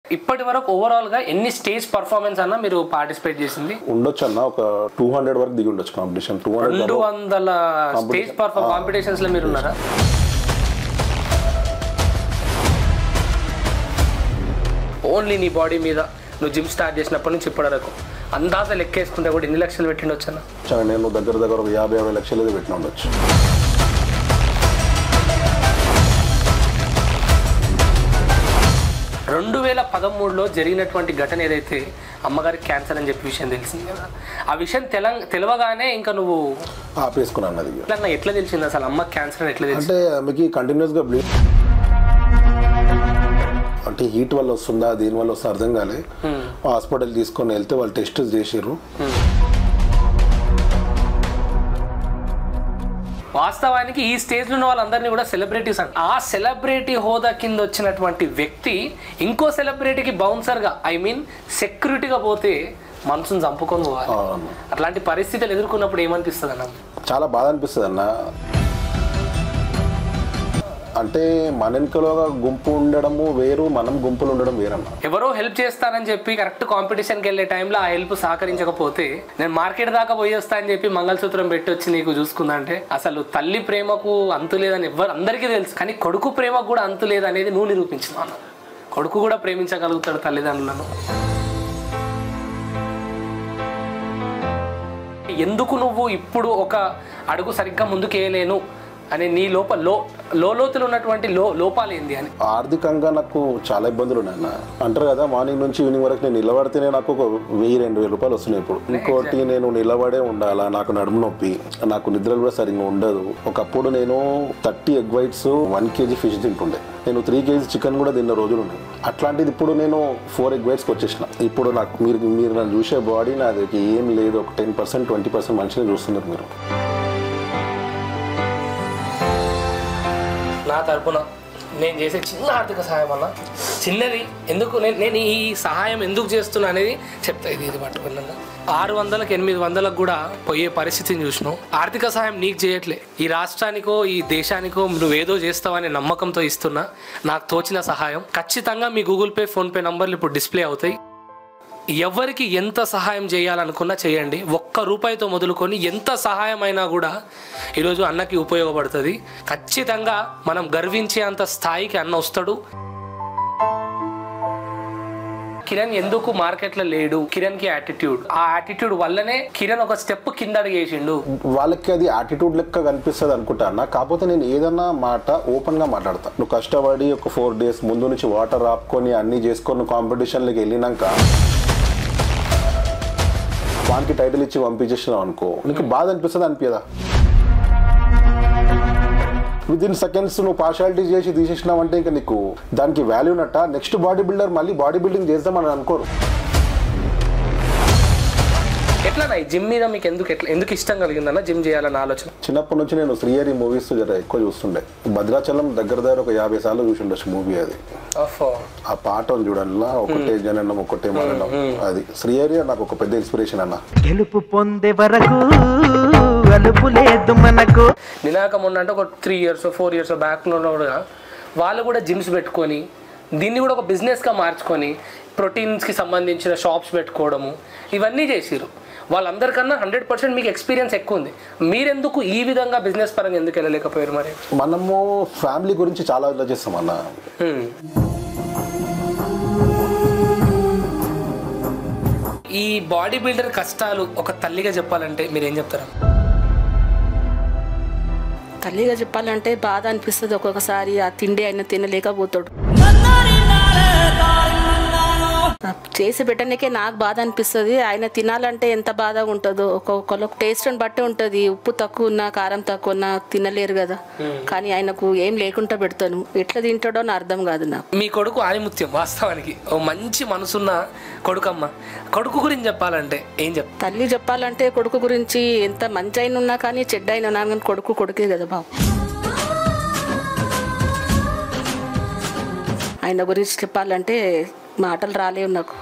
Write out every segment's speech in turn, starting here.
ఇప్పటి వరకు ఓవరాల్ గా ఎన్ని స్టేజ్ పర్ఫార్మెన్స్ అన్న మీరు పార్టిసిపేట్ చేసింది ఉండొచ్చు అన్న ఒక టూ హండ్రెడ్ వరకు దిగి ఉండొచ్చు కాంపిటీషన్ టూ హండ్రెడ్ రెండు వందల స్టేజ్ పర్ఫార్మ్ కాంపిటీషన్స్ లో మీరు ఉన్నారా ఓన్లీ నీ బాడీ మీద నువ్వు జిమ్ స్టార్ట్ చేసినప్పటి నుంచి ఇప్పటి వరకు అందాజ లెక్కేసుకుంటే కూడా ఎన్ని లక్షలు పెట్టిండొచ్చు అన్న నేను దగ్గర దగ్గర ఒక యాభై అరవై లక్షలు ఏదో పెట్టిన ఉండొచ్చు రెండు వేల పదమూడులో జరిగినటువంటి ఘటన ఏదైతే అమ్మగారికి క్యాన్సర్ అని చెప్పి విషయం తెలిసింది కదా ఆ విషయం తెల తెలవగానే ఇంకా నువ్వు ఆపేసుకున్నాను అది ఇక. ఎట్లా ఎట్లా తెలిసింది అసలు అమ్మ క్యాన్సర్ అని ఎట్లా తెలిసింది అంటే ఆమెకి కంటిన్యూస్గా బ్లీడ్ అంటే హీట్ వల్ల వస్తుందా దీని వల్ల వస్తుందా అర్థం కాలే హాస్పిటల్ తీసుకొని వెళ్తే వాళ్ళు టెస్ట్ చేసిర్రు వాస్తవానికి ఈ స్టేజ్ లో ఉన్న వాళ్ళందరినీ కూడా సెలబ్రిటీస్ అంట ఆ సెలబ్రిటీ హోదా కింద వచ్చినటువంటి వ్యక్తి ఇంకో సెలబ్రిటీకి బౌన్సర్ గా ఐ మీన్ సెక్యూరిటీగా పోతే మనసును చంపుకొని పోవాలి అవును. అట్లాంటి పరిస్థితులు ఎదుర్కొన్నప్పుడు ఏమనిపిస్తుంది అన్న చాలా బాధ అనిపిస్తుంది అన్న అంటే మన వెనుకలో గుంపు ఉండడము వేరు మనం గుంపులు ఉండడం వేరన్న ఎవరో హెల్ప్ చేస్తానని చెప్పి కరెక్ట్ కాంపిటీషన్కి వెళ్ళే టైంలో ఆ హెల్ప్ సహకరించకపోతే నేను మార్కెట్ దాకా పోయేస్తా అని చెప్పి మంగళసూత్రం పెట్టి వచ్చి నీకు చూసుకుందంటే అసలు తల్లి ప్రేమకు అంతు లేదని ఎవ్వరు అందరికీ తెలుసు కానీ కొడుకు ప్రేమకు కూడా అంతు లేదనేది నువ్వు నిరూపించినావు అన్న కొడుకు కూడా ప్రేమించగలుగుతాడు తల్లిదండ్రులను ఎందుకు నువ్వు ఇప్పుడు ఒక అడుగు సరిగ్గా ముందుకు వేయలేను అనే నీ లోప లో లోతులు ఉన్నటువంటి లో లోపాలు ఏంది అని ఆర్థికంగా నాకు చాలా ఇబ్బందులు ఉన్నాయన్న అంటారు కదా మార్నింగ్ నుంచి ఈవినింగ్ వరకు నేను నిలబడితేనే నాకు ఒక వెయ్యి రెండు వేల రూపాయలు వస్తున్నాయి ఇప్పుడు ఇంకోటి నేను నిలబడే ఉండాలా నాకు నడుము నొప్పి నాకు నిద్రలు కూడా సరిగ్గా ఉండదు ఒకప్పుడు నేను thirty egg whites one KG fish తింటుండే నేను త్రీ కేజీ చికెన్ కూడా తిన్న రోజులు ఉన్నాయి అట్లాంటిది ఇప్పుడు నేను ఫోర్ ఎగ్ వైట్స్కి వచ్చేసిన ఇప్పుడు నాకు మీరు మీరు నన్ను చూసే బాడీ నాది ఏం లేదు ఒక టెన్ పర్సెంట్ ట్వంటీ పర్సెంట్ మనిషిని చూస్తున్నారు మీరు నా తరపున నేను చేసే చిన్న ఆర్థిక సహాయం అన్న చిన్నది ఎందుకు నేను నేను ఈ సహాయం ఎందుకు చేస్తున్నా అనేది చెప్తా ఇది ఇది పట్టుకున్నాను ఆరు వందలకు ఎనిమిది వందలకు కూడా పోయే పరిస్థితిని చూసినావు ఆర్థిక సహాయం నీకు చేయట్లే ఈ రాష్ట్రానికో ఈ దేశానికో నువ్వేదో చేస్తావనే నమ్మకంతో ఇస్తున్నా నాకు తోచిన సహాయం ఖచ్చితంగా మీ గూగుల్ పే ఫోన్పే నంబర్లు ఇప్పుడు డిస్ప్లే అవుతాయి ఎవరికి ఎంత సహాయం చేయాలనుకున్నా చేయండి ఒక్క రూపాయితో మొదలుకొని ఎంత సహాయం అయినా కూడా ఈరోజు అన్నకి ఉపయోగపడుతుంది ఖచ్చితంగా మనం గర్వించే అంత స్థాయికి అన్న వస్తాడు కిరణ్ ఎందుకు మార్కెట్లో లేడు కిరణ్ కి యాటిట్యూడ్ ఆ యాటిట్యూడ్ వల్లనే కిరణ్ ఒక స్టెప్ కింద అడిగేసిండు వాళ్ళకి అది యాటిట్యూడ్ లెక్క కనిపిస్తుంది అనుకుంటా అన్న కాకపోతే నేను ఏదన్నా మాట ఓపెన్ గా మాట్లాడతా నువ్వు కష్టపడి ఒక ఫోర్ డేస్ ముందు నుంచి వాటర్ ఆపుకొని అన్ని చేసుకొని కాంపిటీషన్లకి వెళ్ళినాక వానికి టైటిల్ ఇచ్చి పంపించేసినావు అనుకో నీకు బాధ అనిపిస్తుంది అనిపించదా విత్ ఇన్ సెకండ్స్ నువ్వు పార్షాలిటీ చేసి తీసేసినావు అంటే ఇంకా నీకు దానికి వాల్యూ నట్ట నెక్స్ట్ బాడీ బిల్డర్ మళ్ళీ బాడీ బిల్డింగ్ చేద్దామని అనుకోరు ఎట్లా ఈ జిమ్ మీద మీకు ఎందుకు ఎట్లా ఎందుకు ఇష్టం కలిగిందన్న జిమ్ చేయాలన్న ఆలోచన చిన్నప్పటి నుంచి నేను శ్రీహరి మూవీస్ జర ఎక్కువ చూస్తుండే భద్రాచలం దగ్గర దగ్గర ఒక యాభై సార్లు చూసి ఉండొచ్చు మూవీ అది ఓఫో ఆ పాటను చూడాలా ఒకటే జననం ఒకటే మరణం అది శ్రీహరి నాకు ఒక పెద్ద ఇన్స్పిరేషన్ అన్న గెలుపు పొందే వరకు అలుపు లేదు మనకు నినాక మొన్న అంటే ఒక త్రీ ఇయర్స్ ఫోర్ ఇయర్స్ బ్యాక్లో కూడా వాళ్ళు కూడా జిమ్స్ పెట్టుకొని దీన్ని కూడా ఒక బిజినెస్గా మార్చుకొని ప్రోటీన్స్కి సంబంధించిన షాప్స్ పెట్టుకోవడము ఇవన్నీ చేసిరు వాళ్ళందరికన్నా హండ్రెడ్ పర్సెంట్ మీకు ఎక్స్పీరియన్స్ ఎక్కువ ఉంది మీరెందుకు ఈ విధంగా బిజినెస్ పరంగా ఎందుకు వెళ్ళలేకపోయారు మరి మనము ఫ్యామిలీ గురించి చాలా ఆలోచిస్తాం అన్న హ్మ్. ఈ బాడీ బిల్డర్ కష్టాలు ఒక తల్లిగా చెప్పాలంటే మీరు ఏం చెప్తారు తల్లిగా చెప్పాలంటే బాధ అనిపిస్తుంది ఒక్కొక్కసారి ఆ తిండి ఆయన తినలేకపోతాడు ఆ చేసి పెట్టడానికే నాకు బాధ అనిపిస్తుంది ఆయన తినాలంటే ఎంత బాధగా ఉంటుందో ఒక్కొక్కరికి టేస్ట్ని బట్టి ఉంటుంది ఉప్పు తక్కువ ఉన్నా కారం తక్కువ ఉన్నా తినలేరు కదా కానీ ఆయనకు ఏం లేకుండా పెడతాను ఎట్లా తింటాడో నా అర్థం కాదు నాకు మీ కొడుకు ఆనిముత్యం వాస్తవానికి ఓ మంచి మనసున్న కొడుకమ్మ కొడుకు గురించి చెప్పాలంటే ఏం చెప్ తల్లి చెప్పాలంటే కొడుకు గురించి ఎంత మంచి అయిన ఉన్నా కానీ చెడ్డ అయిన ఉన్నా కానీ కొడుకు కొడుకే కదా బాబు ఆయన గురించి చెప్పాలంటే మాటలు రాలేవు నాకు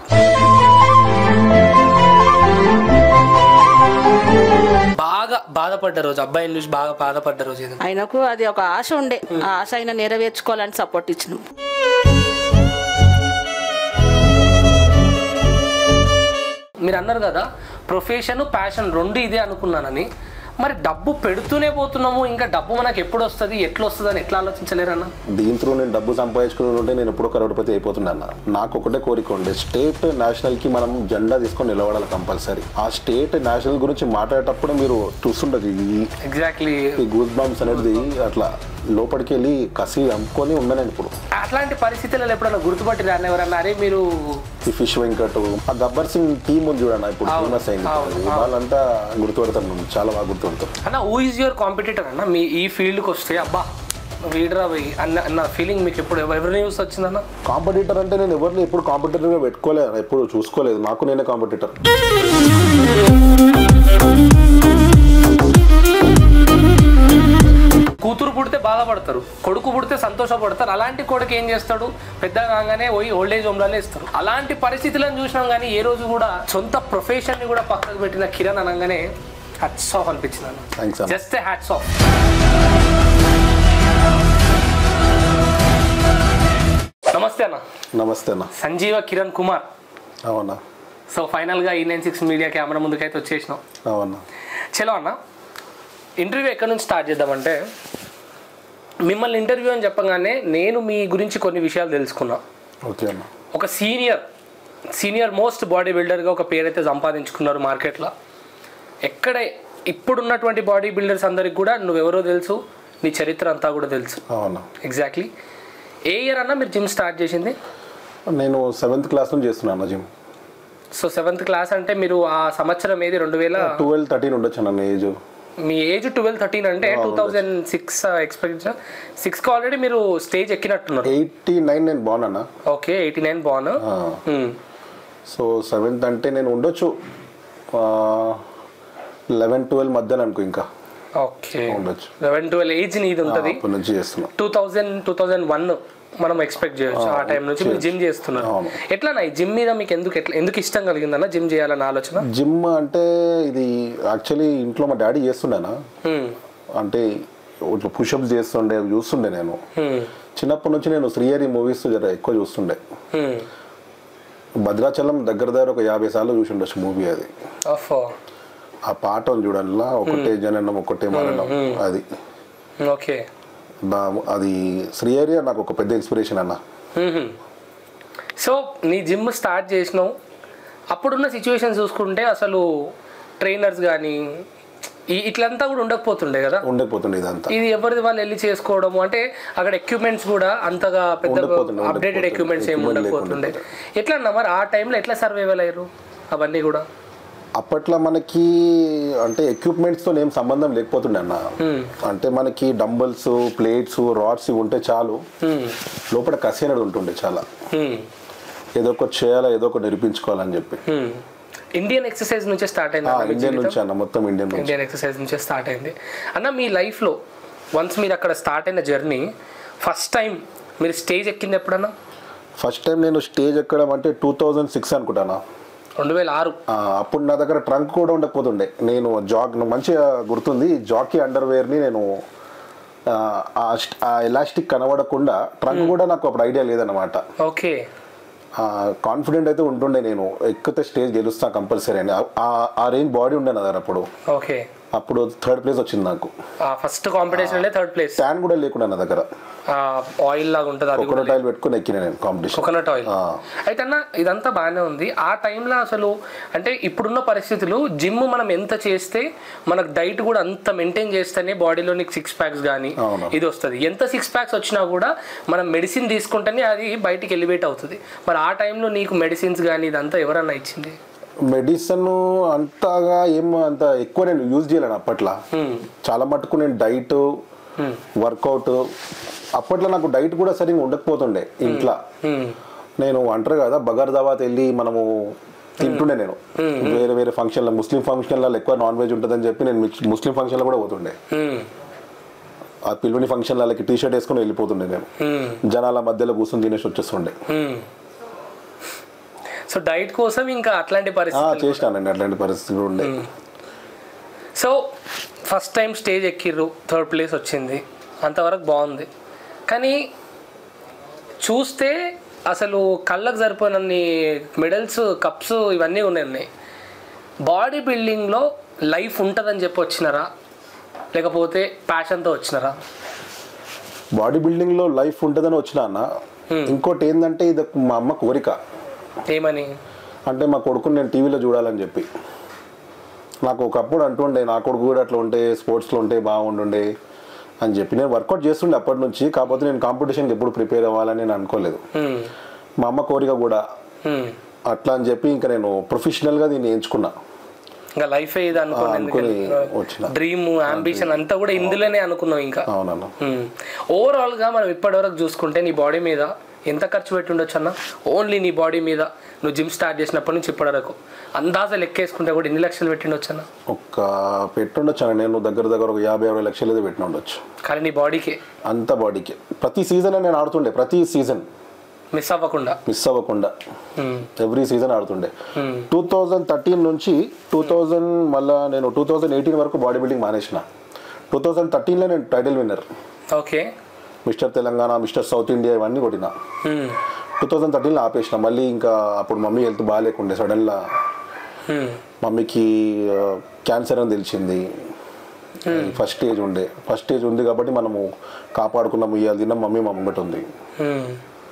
బాగా బాధపడ్డ రోజు అబ్బాయిని చూసి బాగా బాధపడ్డ రోజు ఏదైనా ఆయనకు అది ఒక ఆశ ఉండే ఆ ఆశ ఆయన నెరవేర్చుకోవాలని సపోర్ట్ ఇచ్చినాం మీరు అన్నారు కదా ప్రొఫెషన్ ప్యాషన్ రెండు ఇదే అనుకున్నానని మరి డబ్బు పెడుతూనే పోతున్నాము ఇంకా డబ్బు మనకు ఎప్పుడు వస్తుంది ఎట్లా వస్తుంది అని ఎట్లా ఆలోచించలేరన్న దీని త్రూ నేను డబ్బు సంపాదించుకుని ఉంటే నేను ఎప్పుడో కరోడ్పతి అయిపోతున్నాను నాకు ఒకటే కోరిక ఉండే స్టేట్ నేషనల్ కి మనం జెండా తీసుకొని నిలబడాలి కంపల్సరీ ఆ స్టేట్ నేషనల్ గురించి మాట్లాడేటప్పుడు మీరు చూస్తుండదు ఈ ఎగ్జాక్ట్లీ గూస్ బాంబ్స్ అనేది అట్లా లోపలికి వెళ్ళి కసి అమ్ముకొని ఉన్నాను ఇప్పుడు అట్లాంటి పరిస్థితులలో ఎప్పుడైనా గుర్తుపట్టి రాని ఎవరన్నా అరే మీరు ఈ ఫిష్ వెంకట్ ఆ గబ్బర్ సింగ్ టీం ఉంది చూడన్న ఇప్పుడు అవును, ఫేమస్ అయింది అవును, అది. వాళ్ళంతా గుర్తుపడతారు నన్ను. చాలా బాగా గుర్తుపడతారు అన్న హూ ఈజ్ యువర్ కాంపిటీటర్ అన్న మీ ఈ ఫీల్డ్కి వస్తే అబ్బా వీడరా పోయి అన్న అన్న ఫీలింగ్ మీకు ఎప్పుడు ఎవరి న్యూస్ వచ్చిందన్న కాంపిటీటర్ అంటే నేను ఎవరిని ఎప్పుడు కాంపిటీటర్ గా పెట్టుకోలేదు ఎప్పుడు చూసుకోలేదు నాకు నేనే కాంపిటీటర్ కూతురు పుడితే బాధపడతారు కొడుకు పుడితే సంతోషపడతారు అలాంటి కొడుకు ఏం చేస్తాడు పెద్ద కాగానే పోయి ఓల్డ్ ఏజ్ హోమ్లోనే ఇస్తారు అలాంటి పరిస్థితులను చూసినాం కానీ ఏ రోజు కూడా సొంత ప్రొఫెషన్ ని కూడా పక్కకు పెట్టిన కిరణ్ అనగానే హ్యాట్స్ ఆఫ్ అనిపించింది అన్న థ్యాంక్స్ అన్న జస్ట్ హ్యాట్స్ ఆఫ్ నమస్తే అన్న నమస్తే అన్న సంజీవ కిరణ్ కుమార్ అవునా సో ఫైనల్గా ఈ నైన్ సిక్స్ మీడియా కెమెరా ముందుకైతే వచ్చేసినాం అవునా చలో అన్న ఇంటర్వ్యూ ఎక్కడి నుంచి స్టార్ట్ చేద్దామంటే మిమ్మల్ని ఇంటర్వ్యూ అని చెప్పగానే నేను మీ గురించి కొన్ని విషయాలు తెలుసుకున్నా ఓకే అన్న ఒక సీనియర్ సీనియర్ మోస్ట్ బాడీ బిల్డర్గా ఒక పేరైతే సంపాదించుకున్నారు మార్కెట్లో ఎక్కడే ఇప్పుడున్నటువంటి బాడీ బిల్డర్స్ అందరికి కూడా నువ్వెవరో తెలుసు నీ చరిత్ర అంతా కూడా తెలుసు అవునా ఎగ్జాక్ట్లీ ఏ ఇయర్ అన్న మీరు జిమ్ స్టార్ట్ చేసింది నేను సెవెంత్ క్లాస్ నుంచి చేస్తున్నాను జిమ్ సో సెవెంత్ క్లాస్ అంటే మీరు ఆ సంవత్సరం ఏది రెండు వేల ట్వెల్వ్ థర్టీన్ ఉండొచ్చు అన్న ఏజ్ మీ ఏజ్ ట్వెల్వ్ థర్టీన్ అంటే టూ థౌజండ్ సిక్స్ ఎక్స్పెక్ట్ సిక్స్కి ఆల్రెడీ మీరు స్టేజ్ ఎక్కినట్టున్నారు ఎయిటీ నైన్ నేను బాగున్నా okay eighty nine born so seventh అంటే నేను ఉండొచ్చు లెవెన్ ట్వెల్వ్ మధ్యలో అనుకో ఇంకా ఓకే ఉండొచ్చు లెవెన్ ట్వెల్వ్ ఏజ్ నీది ఉంటుంది అప్పటి నుంచి చేస్తున్నా two thousand two thousand one మనం ఎక్స్పెక్ట్ చేయొచ్చు ఆ టైం నుంచి మీరు జిమ్ చేస్తున్నారు అవును. ఎట్లా ఈ జిమ్ మీద మీకు ఎందుకు ఎట్లా ఎందుకు ఇష్టం కలిగిందన్న జిమ్ చేయాలన్న ఆలోచన జిమ్ అంటే ఇది యాక్చువల్లీ ఇంట్లో మా డాడీ చేస్తుండేనా Hmm. అంటే ఇట్లా పుషప్స్ చేస్తుండే అవి చూస్తుండే నేను Hmm. చిన్నప్పటి నుంచి నేను శ్రీహరి మూవీస్ జర ఎక్కువ చూస్తుండే Hmm. భద్రాచలం దగ్గర దగ్గర ఒక యాభై సార్లు చూసి ఉండొచ్చు మూవీ అది ఆఫ్ ఆ పాటను చూడాలా ఒకటే జననం ఒకటే మరణం అది ఓకే దా- అది శ్రీహరి నాకు ఒక పెద్ద ఇన్స్పిరేషన్ అన్న సో నీ జిమ్ స్టార్ట్ చేసినావు అప్పుడున్న సిచ్యువేషన్ చూసుకుంటే అసలు ట్రైనర్స్ కానీ ఈ ఇట్లంతా కూడా ఉండకపోతుండే కదా ఉండకపోతుండే ఇదంతా ఇది ఎవరిది వాళ్ళు వెళ్ళి చేసుకోవడము అంటే అక్కడ ఎక్విప్మెంట్స్ కూడా అంతగా పెద్ద ఉండకపోతుండే, అప్డేటెడ్ ఉండకపోతుండే. ఎక్విప్మెంట్స్ ఏమి Equipment ఉండకపోతుండే ఎట్లా అన్నా మరి ఆ టైంలో ఎట్లా సర్వైవల్ అయ్యారు అవన్నీ కూడా అప్పట్లో మనకి అంటే equipments తో ఏం సంబంధం లేకపోతుండే అన్న అంటే మనకి డంబల్స్ ప్లేట్స్ రాడ్స్ ఇవి ఉంటే చాలు లోపల కసి అనేది ఉంటుండే చాలా Hmm. ఏదో ఒకటి చేయాలా ఏదో ఒకటి నిరూపించుకోవాలని చెప్పి Hmm. ఇండియన్ ఎక్సర్సైజ్ నుంచే స్టార్ట్ అయింది అన్న మీ ఇండియన్ జీవితం? నుంచి అన్న మొత్తం ఇండియన్ నుంచి ఇండియన్ ఎక్సర్సైజ్ నుంచే స్టార్ట్ అయింది అన్న మీ లైఫ్లో వన్స్ మీరు అక్కడ స్టార్ట్ అయిన జర్నీ ఫస్ట్ టైం మీరు స్టేజ్ ఎక్కింది ఎప్పుడన్నా ఫస్ట్ టైం నేను స్టేజ్ ఎక్కడం అంటే టూ థౌజండ్ సిక్స్ అనుకుంటానా రెండు వేల ఆరు ఆ, అప్పుడు నా దగ్గర ట్రంక్ కూడా ఉండకపోతుండే నేను జాగ్ మంచిగా గుర్తుంది జాకీ అండర్వేర్ని నేను ఆ, ఆ స్ట్- ఆ ఎలాస్టిక్ కనబడకుండా ట్రంక్ కూడా నాకు అప్పుడు ఐడియా లేదన్నమాట ఓకే కాన్ఫిడెంట్ అయితే ఉంటుండే నేను ఎక్కితే స్టేజ్ గెలుస్తా కంపల్సరీ అని ఆ- ఆ- ఆ రేంజ్ బాడీ ఉండే నా దగ్గర అప్పుడు ఓకే అప్పుడు థర్డ్ ప్లేస్ వచ్చింది నాకు ఫస్ట్ కాంపిటీషన్ అంటే థర్డ్ ప్లేస్ స్టాండ్ కూడా లేకుండా నా దగ్గర ఆయిల్ లాగా ఉంటుంది అది కూడా ఒకటో టైల్ పెట్టుకుని ఎక్కిన నేను కాంపిటీషన్ కోకోనట్ ఆయిల్ ఆ. అయితే అన్న ఇదంతా బాగానే ఉంది ఆ టైంలో అసలు అంటే ఇప్పుడున్న పరిస్థితులు జిమ్ మనం ఎంత చేస్తే మనకు డైట్ కూడా అంత మెయింటైన్ చేస్తేనే బాడీలో నీకు సిక్స్ ప్యాక్స్ కానీ అవును. ఇది వస్తుంది ఎంత సిక్స్ ప్యాక్స్ వచ్చినా కూడా మనం మెడిసిన్ తీసుకుంటేనే అది బయటికి ఎలివేట్ అవుతుంది మరి ఆ టైంలో నీకు మెడిసిన్స్ కానీ ఇదంతా ఎవరన్నా ఇచ్చింది మెడిసిన్ అంతగా ఏం అంత ఎక్కువ నేను యూజ్ చేయలేను అప్పట్లో చాలా మటుకు నేను డైట్ వర్కౌట్ అప్పట్లో నాకు డైట్ కూడా సరిగ్గా ఉండకపోతుండే ఇంట్లో నేను అంటారు కదా బగర్ దావాత్ వెళ్ళి మనము తింటుండే నేను వేరే వేరే ఫంక్షన్లో ముస్లిం ఫంక్షన్లలో ఎక్కువ నాన్ వెజ్ ఉంటుందని చెప్పి నేను మిక్- ముస్లిం ఫంక్షన్లో కూడా పోతుండే Hmm. ఆ పిల్లని ఫంక్షన్లకి టీ షర్ట్ వేసుకొని వెళ్ళిపోతుండే నేను Hmm. జనాల మధ్యలో కూర్చొని తినేసి వచ్చేస్తుండే సో డైట్ కోసం ఇంకా అట్లాంటి ఆ, పరిస్థితి చేసినానండి అట్లాంటి పరిస్థితులు ఉండే సో ఫస్ట్ టైం స్టేజ్ ఎక్కిర్రు థర్డ్ ప్లేస్ వచ్చింది అంతవరకు బాగుంది కానీ చూస్తే అసలు కళ్ళకు సరిపోయినన్ని మెడల్స్ కప్స్ ఇవన్నీ ఉన్నాయి బాడీ బిల్డింగ్లో లైఫ్ ఉంటుందని చెప్పి వచ్చినారా లేకపోతే ప్యాషన్తో వచ్చినారా బాడీ బిల్డింగ్లో లైఫ్ ఉంటుందని వచ్చిన అన్న ఇంకోటి ఏంటంటే ఇది మా అమ్మ కోరిక ఏమని అంటే మా కొడుకుని నేను టీవీలో చూడాలని చెప్పి నాకు ఒకప్పుడు అంటుండే నా కొడుకు కూడా అట్లా ఉంటే స్పోర్ట్స్లో ఉంటే బాగుండుండే అని చెప్పి నేను వర్కౌట్ చేస్తుండే అప్పటి నుంచి కాకపోతే నేను కాంపిటీషన్కి ఎప్పుడు ప్రిపేర్ అవ్వాలని నేను అనుకోలేదు హ్మ్. మా అమ్మ కోరిక కూడా హ్మ్. అట్లా అని చెప్పి ఇంకా నేను ప్రొఫెషనల్గా దీన్ని ఎంచుకున్నా ఇంకా లైఫ్ ఇది అనుకోండి అనుకుని వచ్చిన డ్రీమ్ అంబిషన్ అంతా కూడా ఇందులోనే అనుకున్నావు ఇంకా అవునన్న ఓవరాల్ గా మనం ఇప్పటివరకు చూసుకుంటే నీ బాడీ మీద ఎంత ఖర్చు పెట్టి ఉండొచ్చు అన్న ఓన్లీ నీ బాడీ మీద నువ్వు జిమ్ స్టార్ట్ చేసినప్పటి నుంచి ఇప్పటివరకు అందాజ లెక్కేసుకుంటే కూడా ఎన్ని లక్షలు పెట్టిండొచ్చు అన్న ఒక్క పెట్టుండొచ్చు అన్న నేను దగ్గర దగ్గర ఒక యాభై అరవై లక్షలు ఏదో పెట్టిన ఉండొచ్చు కానీ నీ బాడీకి అంత బాడీకి ప్రతి సీజన్ నేను ఆడుతుండే ప్రతి సీజన్ మిస్ అవ్వకుండా మిస్ అవ్వకుండా హ్మ్. ఎవ్రీ సీజన్ ఆడుతుండే హ్మ్. టూ థౌజండ్ థర్టీన్ నుంచి టూ థౌజండ్ మళ్ళా నేను టూ థౌజండ్ ఎయిటీన్ వరకు బాడీ బిల్డింగ్ మానేసిన టూ థౌజండ్ థర్టీన్లో నేను title winner okay mister Telangana mister south India ఇవన్నీ కొట్టిన హ్మ్. టూ థౌజండ్ థర్టీన్లో ఆపేసిన మళ్ళీ ఇంకా అప్పుడు మమ్మీ హెల్త్ బాగాలేకుండే సడన్గా హ్మ్. మమ్మీకి క్యాన్సర్ అని తెలిసింది ఫస్ట్ స్టేజ్ ఉండే ఫస్ట్ స్టేజ్ ఉంది కాబట్టి మనము కాపాడుకున్నాము ఇవాళ తిన్నాం మమ్మీ మా ముంగట ఉంది హ్మ్.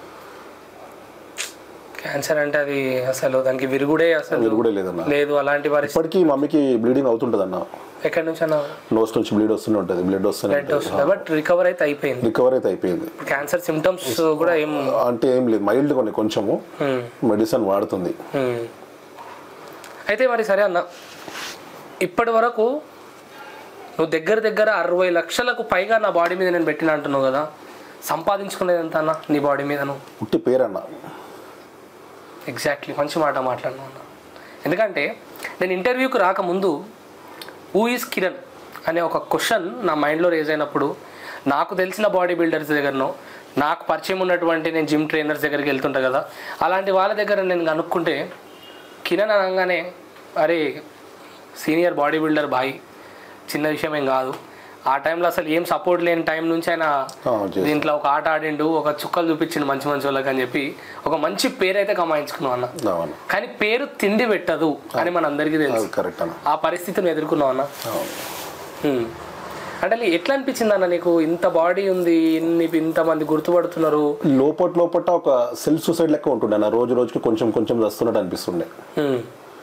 క్యాన్సర్ అంటే అది అసలు దానికి విరుగుడే అసలు మీరు కూడా లేదన్న లేదు అలాంటి పరిస్థితి ఇప్పటికీ మమ్మీకి బ్లీడింగ్ అవుతుంటుంది అన్న ఎక్కడి నుంచి అన్న నోస్ నుంచి బ్లీడ్ వస్తూనే ఉంటుంది బ్లడ్ వస్తూనే బ్లడ్ వస్తుంది బట్ రికవర్ అయితే అయిపోయింది రికవర్ అయితే అయిపోయింది క్యాన్సర్ సిమ్టమ్స్ కూడా ఏం అంటే ఏం లేదు మైల్డ్ కొన్ని కొంచెము హ్మ్. మెడిసిన్ వాడుతుంది హ్మ్. అయితే మరి సరే అన్న ఇప్పటి వరకు నువ్వు దగ్గర దగ్గర అరవై లక్షలకు పైగా నా బాడీ మీద నేను పెట్టిన అంటున్నావు కదా సంపాదించుకునేది ఎంత అన్న నీ బాడీ మీద నువ్వు పుట్టి పేరన్న ఎగ్జాక్ట్లీ మంచి మాట మాట్లాడినావు అన్న ఎందుకంటే నేను ఇంటర్వ్యూకి రాకముందు హూ ఈస్ కిరణ్ అనే ఒక క్వశ్చన్ నా మైండ్లో రేజ్ అయినప్పుడు నాకు తెలిసిన బాడీ బిల్డర్స్ దగ్గరనో నాకు పరిచయం ఉన్నటువంటి నేను జిమ్ ట్రైనర్స్ దగ్గరికి వెళ్తుంటా కదా అలాంటి వాళ్ళ దగ్గర నేను కనుక్కుంటే కిరణ్ అనగానే అరే సీనియర్ బాడీ బిల్డర్ బాయ్ చిన్న విషయం ఏం కాదు ఆ టైంలో అసలు ఏం సపోర్ట్ లేని టైం నుంచి ఆయన ఆ, చేసి. దీంట్లో ఒక ఆట ఆడిండు ఒక చుక్కలు చూపించిండు మంచి మంచి వాళ్ళకి అని చెప్పి ఒక మంచి పేరు అయితే కమాయించుకున్నావు అన్న అవును కానీ పేరు తిండి పెట్టదు అని మన అందరికీ తెలుసు అది కరెక్ట్ అన్న ఆ పరిస్థితిని ఎదుర్కొన్నావు అన్న అవును. హ్మ్. అంటే అసలు ఎట్లా అనిపించింది అన్న నీకు ఇంత బాడీ ఉంది ఇన్ని ఇంతమంది గుర్తుపడుతున్నారు లోపట లోపట ఒక సెల్ఫ్ సూసైడ్ లెక్క ఉంటుండే నా రోజు రోజుకి కొంచెం కొంచెం వస్తున్నట్టు అనిపిస్తుండే హ్మ్.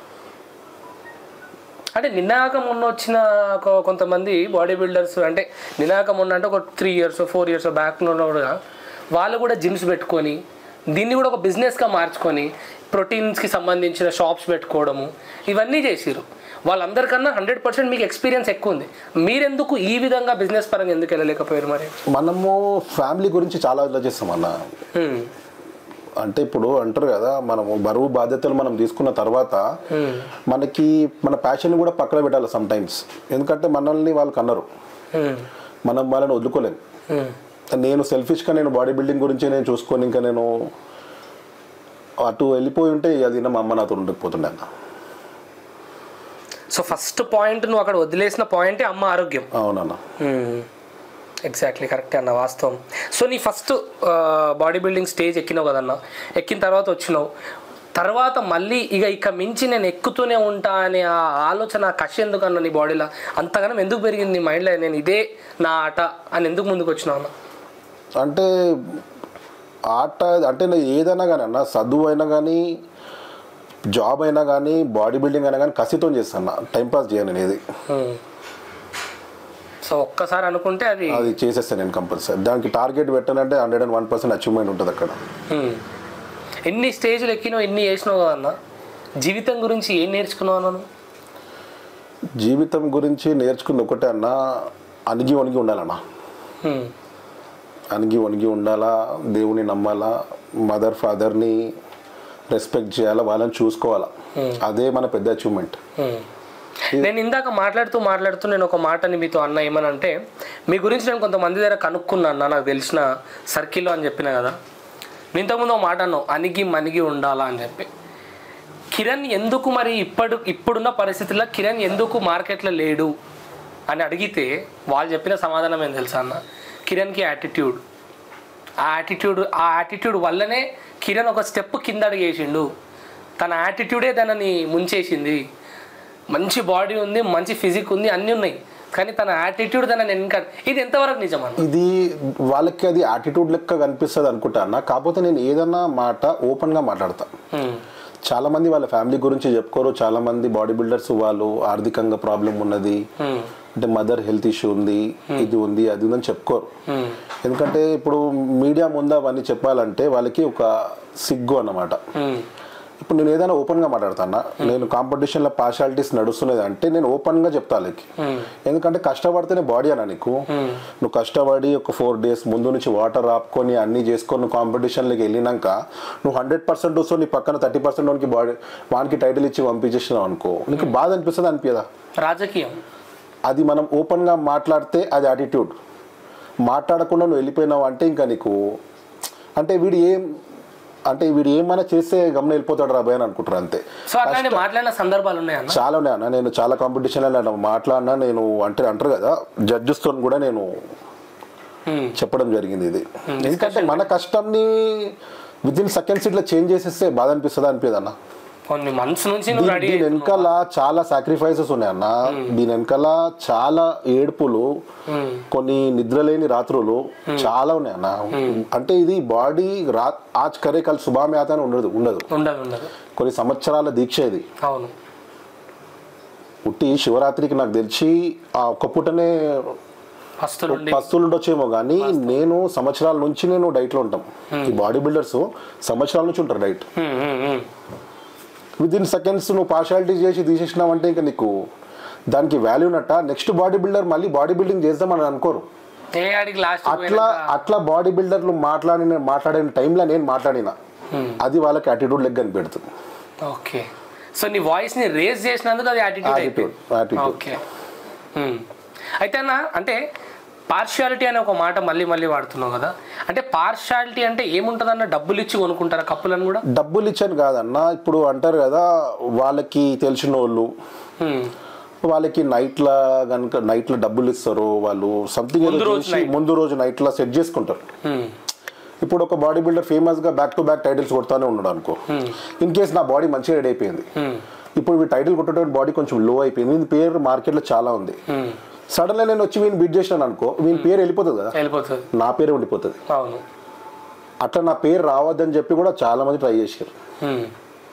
అంటే నిన్నాక మొన్న వచ్చిన ఒక- కొంతమంది బాడీ బిల్డర్స్ అంటే నిన్నాక మొన్న అంటే ఒక three years four years back కూడా వాళ్ళు కూడా జిమ్స్ పెట్టుకొని దీన్ని కూడా ఒక బిజినెస్గా మార్చుకొని ప్రోటీన్స్కి సంబంధించిన షాప్స్ పెట్టుకోవడము ఇవన్నీ చేసిరు వాళ్ళందరికన్నా హండ్రెడ్ పర్సెంట్ మీకు ఎక్స్పీరియన్స్ ఎక్కువ ఉంది మీరెందుకు ఈ విధంగా బిజినెస్ పరంగా ఎందుకు వెళ్ళలేకపోయారు మరి మనము ఫ్యామిలీ గురించి చాలా ఆలోచిస్తాం అన్న హ్మ్. అంటే ఇప్పుడు అంటారు కదా మనము బరువు బాధ్యతలు మనం తీసుకున్న తర్వాత మనకి మన ప్యాషన్ కూడా పక్కన పెట్టాలి సమ్ టైమ్స్ ఎందుకంటే మనల్ని వాళ్ళు కన్నారు హ్మ్. మనం వాళ్ళని వదులుకోలేము హ్మ్. నేను సెల్ఫిష్గా నేను బాడీ బిల్డింగ్ గురించి నేను చూసుకొని ఇంకా నేను అటు వెళ్ళిపోయి ఉంటే అది మా అమ్మ నాతో ఉండకపోతుండే అన్న సో ఫస్ట్ పాయింట్ నువ్వు అక్కడ వదిలేసిన పాయింటే అమ్మ ఆరోగ్యం అవునన్న ఎగ్జాక్ట్లీ కరెక్టే అన్న వాస్తవం సో నీ ఫస్ట్ బాడీ బిల్డింగ్ స్టేజ్ ఎక్కినావు కదన్న ఎక్కిన తర్వాత వచ్చినావు తర్వాత మళ్ళీ ఇక ఇక మించి నేను ఎక్కుతూనే ఉంటా అనే ఆ ఆలోచన ఆ కష ఎందుకు అన్న నీ బాడీలో అంతగానం ఎందుకు పెరిగింది నీ మైండ్లో నేను ఇదే నా ఆట అని ఎందుకు ముందుకు వచ్చినావు అన్న అంటే ఆట అంటే నేను ఏదైనా కానీ అన్న చదువు అయినా కానీ జాబ్ అయినా కానీ బాడీ బిల్డింగ్ అయినా కానీ కసితో చేస్తాను టైంపాస్ చేయను నేను ఏది సో ఒక్కసారి అనుకుంటే అది అది చేసేస్తాను నేను కంపల్సరీ దానికి టార్గెట్ పెట్టానంటే hundred and one percent achievement ఉంటుంది అక్కడ హ్మ్. ఎన్ని స్టేజ్లు ఎక్కినావు ఎన్ని చేసినావు కదన్న జీవితం గురించి ఏం నేర్చుకున్నావు అన్న నువ్వు? జీవితం గురించి నేర్చుకుంది ఒకటే అన్న అణిగి వణిగి ఉండాలన్న హ్మ్. అణిగి వణిగి ఉండాలా దేవుని నమ్మాలా మదర్ ఫాదర్ని రెస్పెక్ట్ చేయాలా వాళ్ళని చూసుకోవాలా అదే మన పెద్ద అచీవ్మెంట్ Hmm. నేను ఇందాక మాట్లాడుతూ మాట్లాడుతూ నేను ఒక మాటని మీతో అన్న ఏమనంటే మీ గురించి నేను కొంతమంది దగ్గర కనుక్కున్నా అన్న నాకు తెలిసిన సర్కిల్లో అని చెప్పిన కదా నేను ఇంతకుముందు ఒక మాట అన్నావు అణిగి మణిగి ఉండాలా అని చెప్పి కిరణ్ ఎందుకు మరి ఇప్పుడు ఇప్పుడున్న పరిస్థితుల్లో కిరణ్ ఎందుకు మార్కెట్లో లేడు అని అడిగితే వాళ్ళు చెప్పిన సమాధానం ఏం తెలుసా అన్న కిరణ్కి యాటిట్యూడ్ ఆ యాటిట్యూడ్ ఆ యాటిట్యూడ్ వల్లనే కిరణ్ ఒక స్టెప్ కింద అడిగేసిండు తన యాటిట్యూడే దానిని ముంచేసింది మంచి బాడీ ఉంది మంచి ఫిజిక్ ఉంది అన్నీ ఉన్నాయి కానీ తన యాటిట్యూడ్ తన వెనక ఇది ఎంతవరకు నిజం అన్న ఇది వాళ్ళకి అది యాటిట్యూడ్ లెక్క కనిపిస్తుంది అనుకుంటా అన్న కాకపోతే నేను ఏదన్నా మాట ఓపెన్గా మాట్లాడతా ఉమ్, చాలా మంది వాళ్ళ ఫ్యామిలీ గురించి చెప్పుకోరు చాలా మంది బాడీ బిల్డర్స్ వాళ్ళు ఆర్థికంగా ప్రాబ్లం ఉన్నది ఉమ్, అంటే మదర్ హెల్త్ ఇష్యూ ఉంది ఇది ఉంది అది ఉందని చెప్పుకోరు ఉమ్, ఎందుకంటే ఇప్పుడు మీడియా ముందు అవన్నీ చెప్పాలంటే వాళ్ళకి ఒక సిగ్గు అన్నమాట ఉమ్, ఇప్పుడు నేను ఏదైనా ఓపెన్గా మాట్లాడతానా నేను కాంపిటీషన్లో పార్షాలిటీస్ నడుస్తున్నది అంటే నేను ఓపెన్గా చెప్తా వాళ్ళకి ఉమ్, ఎందుకంటే కష్టపడితేనే బాడీ అన్న నీకు నువ్వు కష్టపడి ఒక ఫోర్ డేస్ ముందు నుంచి వాటర్ ఆపుకొని అన్నీ చేసుకొని నువ్వు కాంపిటీషన్లోకి వెళ్ళినాక నువ్వు హండ్రెడ్ పర్సెంట్ వస్తావు నీ పక్కన థర్టీ పర్సెంట్ వానికి బాడీ వానికి టైటిల్ ఇచ్చి పంపించేసినావు అనుకో నీకు బాధ అనిపిస్తుంది అనిపించదా రాజకీయం అది మనం ఓపెన్గా మాట్లాడితే అది యాటిట్యూడ్ మాట్లాడకుండా నువ్వు వెళ్ళిపోయినావు అంటే ఇంకా నీకు అంటే వీడు ఏం అంటే వీడు ఏమైనా చేస్తే గమన వెళ్ళిపోతాడు రాబోయ్ అని అనుకుంటారు అంతే సో అట్లాంటి మాట్లాడిన సందర్భాలు ఉన్నాయన్న చాలా ఉన్నాయి అన్న నేను చాలా కాంపిటీషన్లో మాట్లాడినా నేను అంటే అంటారు కదా జడ్జెస్తో కూడా నేను ఉమ్, చెప్పడం జరిగింది ఇది ఎందుకంటే మన కష్టంని విత్ ఇన్ సెకండ్స్ ఇట్లా చేంజ్ చేసేస్తే బాధ అనిపిస్తుందా అనిపిస్తుంది అన్న కొన్ని మంత్స్ నుంచి నువ్వు దీని రెడీ దీని వెనకాల చాలా సాక్రిఫైసెస్ ఉన్నాయి అన్న దీని వెనకాల చాలా ఏడుపులు కొన్ని నిద్రలేని రాత్రులు చాలా ఉన్నాయి అన్న అంటే ఇది బాడీ రా ఆజ్ కరే కల్ సుబామే ఆత అని ఉండదు ఉండదు ఉండదు ఉండదు కొన్ని సంవత్సరాల దీక్ష ఇది అవును పుట్టి శివరాత్రికి నాకు తెలిసి ఆ ఒక్క పూటనే పస్తులు ఉండి పస్తులు ఉండొచ్చేమో కానీ నేను సంవత్సరాల నుంచి నేను డైట్లో ఉంటాం ఈ బాడీ బిల్డర్స్ సంవత్సరాల నుంచి ఉంటారు diet um, um, um. With in seconds నువ్వు పార్షాలిటీ చేసి తీసేసినావంటే ఇంకా నీకు దానికి వాల్యూ నట్ట నెక్స్ట్ బాడీ బిల్డర్ మళ్ళీ బాడీ బిల్డింగ్ చేద్దామని అనుకోరు ఏ ఆడికి లాస్ట్ అట్లా అట్లా బాడీ బిల్డర్లు మాట్లాడిన మాట్లాడిన టైంలో నేను మాట్లాడిన అది వాళ్ళకి యాటిట్యూడ్ లెగ్ కనిపెడుతుంది ఓకే సో నీ వాయిస్ ని రేజ్ చేసినందుకు అది యాటిట్యూడ్ యాటిట్యూడ్ అయిపోయింది యాటిట్యూడ్ ఓకే మ్మ్. అయితే అన్న అంటే పార్షియాలిటీ అనే ఒక మాట మళ్ళీ మళ్ళీ వాడుతున్నావు కదా అంటే పార్షియాలిటీ అంటే ఏముంటుందన్న డబ్బులు ఇచ్చి కొనుక్కుంటారా కప్పులను కూడా డబ్బులు ఇచ్చాను కాదన్న ఇప్పుడు అంటారు కదా వాళ్ళకి తెలిసిన వాళ్ళు మ్మ్. వాళ్ళకి నైట్లా కనుక నైట్లో డబ్బులు ఇస్తారు వాళ్ళు సంథింగ్ ఏదో ముందు రోజు చేసి ముందు రోజు నైట్లో సెట్ చేసుకుంటారు మ్మ్. ఇప్పుడు ఒక బాడీ బిల్డర్ ఫేమస్ గా బ్యాక్ టు బ్యాక్ టైటిల్స్ కొడతానే ఉన్నాడు అనుకో ఇన్ కేస్ నా బాడీ మంచిగా రెడీ అయిపోయింది మ్మ్. ఇప్పుడు ఈ టైటిల్ కొట్టేటువంటి బాడీ కొంచెం లో అయిపోయింది వీని పేరు మార్కెట్ లో చాలా ఉంది మ్మ్. సడన్ గా నేను వచ్చి వీని బీట్ చేసినాను అనుకో వీని పేరు వెళ్ళిపోతుంది కదా వెళ్ళిపోతుంది నా పేరు ఉండిపోతుంది అవును అట్లా నా పేరు రావద్దని చెప్పి కూడా చాలా మంది ట్రై చేశారు మ్మ్.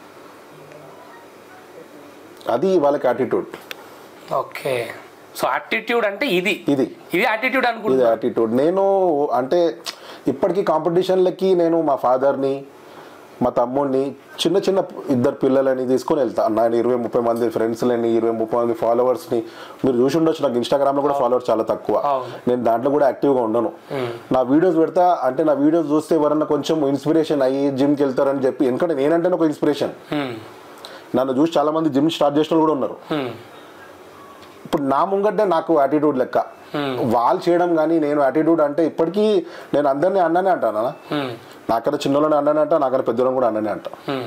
అది వాళ్ళకి యాటిట్యూడ్ ఓకే సో యాటిట్యూడ్ అంటే ఇది ఇది ఇది యాటిట్యూడ్ ఇది అనుకుంటా యాటిట్యూడ్ నేను అంటే ఇప్పటికీ కాంపిటీషన్లకి నేను మా ఫాదర్ని మా తమ్ముడిని చిన్న చిన్న ఇద్దరు పిల్లలని తీసుకొని వెళ్తా నేను ఇరవై ముప్పై మంది ఫ్రెండ్స్లని ఇరవై ముప్పై మంది ఫాలోవర్స్ని మీరు చూసి ఉండొచ్చు నాకు ఇన్స్టాగ్రామ్లో కూడా ఫాలోవర్స్ చాలా తక్కువ అవును. నేను దాంట్లో కూడా యాక్టివ్గా ఉండను నా వీడియోస్ పెడతా అంటే నా వీడియోస్ చూస్తే ఎవరన్నా కొంచెం ఇన్స్పిరేషన్ అయ్యి జిమ్కి వెళ్తారని చెప్పి ఎందుకంటే నేనంటే ఒక ఇన్స్పిరేషన్ మ్మ్. నన్ను చూసి చాలా మంది జిమ్ స్టార్ట్ చేసిన వాళ్ళు కూడా ఉన్నారు మ్మ్. ఇప్పుడు నా ముంగటే నాకు యాటిట్యూడ్ లెక్క వాళ్ళు చేయడం కానీ నేను యాటిట్యూడ్ అంటే ఇప్పటికీ నేను అందరినీ అన్ననే అంటానా మ్మ్. నాకన్నా చిన్నోళ్ళని అన్ననే అంట నాకన్నా పెద్దోళ్ళని కూడా అన్ననే అంట మ్మ్.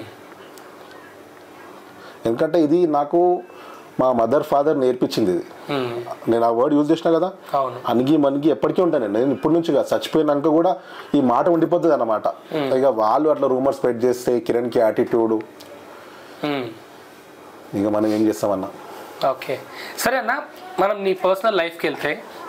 ఎందుకంటే ఇది నాకు మా మదర్ ఫాదర్ నేర్పించింది ఇది మ్మ్. నేను ఆ వర్డ్ యూజ్ చేసిన కదా అవును అనిగి మనిగి ఎప్పటికీ ఉంటాను నేను ఇప్పటి నుంచి కాదు చచ్చిపోయినాక కూడా ఈ మాట ఉండిపోతుంది అన్నమాట ఇక వాళ్ళు అట్లా రూమర్ స్ప్రెడ్ చేస్తే కిరణ్కి యాటిట్యూడ్ మ్మ్. ఇక మనం ఏం చేస్తామన్నా ఓకే సరే అన్న మనం నీ పర్సనల్ లైఫ్కి వెళ్తే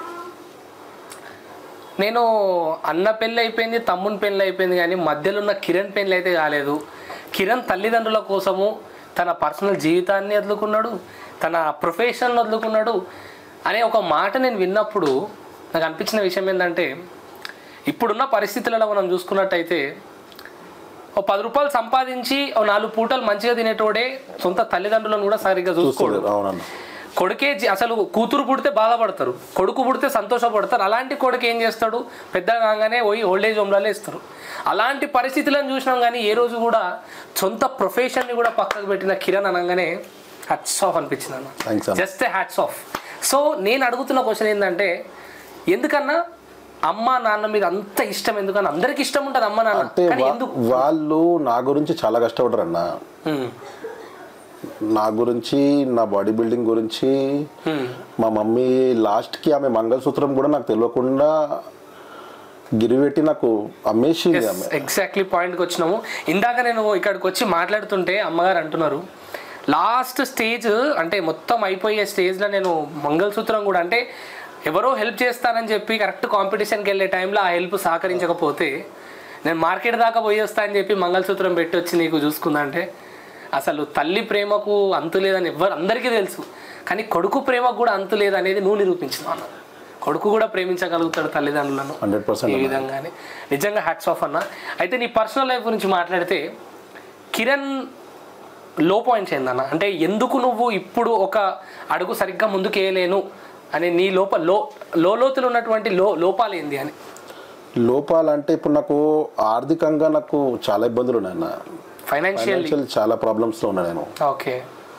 నేను అన్న పెళ్ళి అయిపోయింది తమ్ముని పెళ్ళి అయిపోయింది కానీ మధ్యలో ఉన్న కిరణ్ పెళ్ళి అయితే కాలేదు కిరణ్ తల్లిదండ్రుల కోసము తన పర్సనల్ జీవితాన్ని వదులుకున్నాడు తన ప్రొఫెషన్ వదులుకున్నాడు అనే ఒక మాట నేను విన్నప్పుడు నాకు అనిపించిన విషయం ఏంటంటే ఇప్పుడున్న పరిస్థితులలో మనం చూసుకున్నట్టయితే ఓ పది రూపాయలు సంపాదించి ఓ నాలుగు పూటలు మంచిగా తినేటోడే సొంత తల్లిదండ్రులను కూడా సరిగ్గా చూసుకోడు చూసుకోలేదు అవునన్న కొడుకే జీ- అసలు కూతురు పుడితే బాధపడతారు కొడుకు పుడితే సంతోషపడతారు అలాంటి కొడుకు ఏం చేస్తాడు పెద్ద కాగానే పోయి ఓల్డేజ్ హోమ్లలో ఇస్తారు అలాంటి పరిస్థితులను చూసినాం కానీ ఏ రోజు కూడా సొంత ప్రొఫెషన్ని కూడా పక్కకు పెట్టిన కిరణ్ అనగానే హ్యాట్స్ ఆఫ్ అనిపించింది Thanks అన్న అన్న. జస్ట్ హ్యాట్స్ ఆఫ్ సో నేను అడుగుతున్న క్వశ్చన్ ఏంటంటే ఎందుకన్నా అమ్మ నాన్న మీద అంత ఇష్టం ఎందుకన్నా అందరికి ఇష్టం ఉంటుంది అమ్మ నాన్న అంటే కానీ వా- ఎందుకు వాళ్ళు నా గురించి చాలా కష్టపడరు అన్న హ్మ్. నా గురించి నా బాడీ బిల్డింగ్ గురించి హ్మ్. మా మమ్మీ లాస్ట్కి ఆమె మంగళసూత్రం కూడా నాకు తెలియకుండా గిరిపెట్టి నాకు అమ్మేసింది ఆమె ఎగ్జాక్ట్లీ పాయింట్కి వచ్చినాము ఇందాక నేను ఇక్కడికి వచ్చి మాట్లాడుతుంటే అమ్మగారు అంటున్నారు లాస్ట్ స్టేజ్ అంటే మొత్తం అయిపోయే స్టేజ్లో నేను మంగళసూత్రం కూడా అంటే ఎవరో హెల్ప్ చేస్తానని చెప్పి కరెక్ట్ కాంపిటీషన్కి వెళ్ళే టైంలో ఆ హెల్ప్ సహకరించకపోతే నేను మార్కెట్ దాకా పోయి వస్తా అని చెప్పి మంగళసూత్రం పెట్టి వచ్చి నీకు చూసుకుందంటే అసలు తల్లి ప్రేమకు అంతు లేదని ఎవ్వరు అందరికీ తెలుసు కానీ కొడుకు ప్రేమకు కూడా అంతు లేదనేది నువ్వు నిరూపించినావు అన్న కొడుకు కూడా ప్రేమించగలుగుతాడు తల్లిదండ్రులను హండ్రెడ్ ఈ పర్సెంట్ విధంగానే నిజంగా హ్యాట్స్ ఆఫ్ అన్న అయితే నీ పర్సనల్ లైఫ్ గురించి మాట్లాడితే కిరణ్ లో పాయింట్స్ ఏందన్న అంటే ఎందుకు నువ్వు ఇప్పుడు ఒక అడుగు సరిగ్గా ముందుకు వేయలేను అనే నీ లోప లో లోతులు ఉన్నటువంటి లో లోపాలు ఏంది అని లోపాలంటే ఇప్పుడు నాకు ఆర్థికంగా నాకు చాలా ఇబ్బందులు ఉన్నాయి అన్న ఫైనాన్షియల్లీ ఫైనాన్షియల్ చాలా ప్రాబ్లమ్స్లో ఉన్నా నేను ఓకే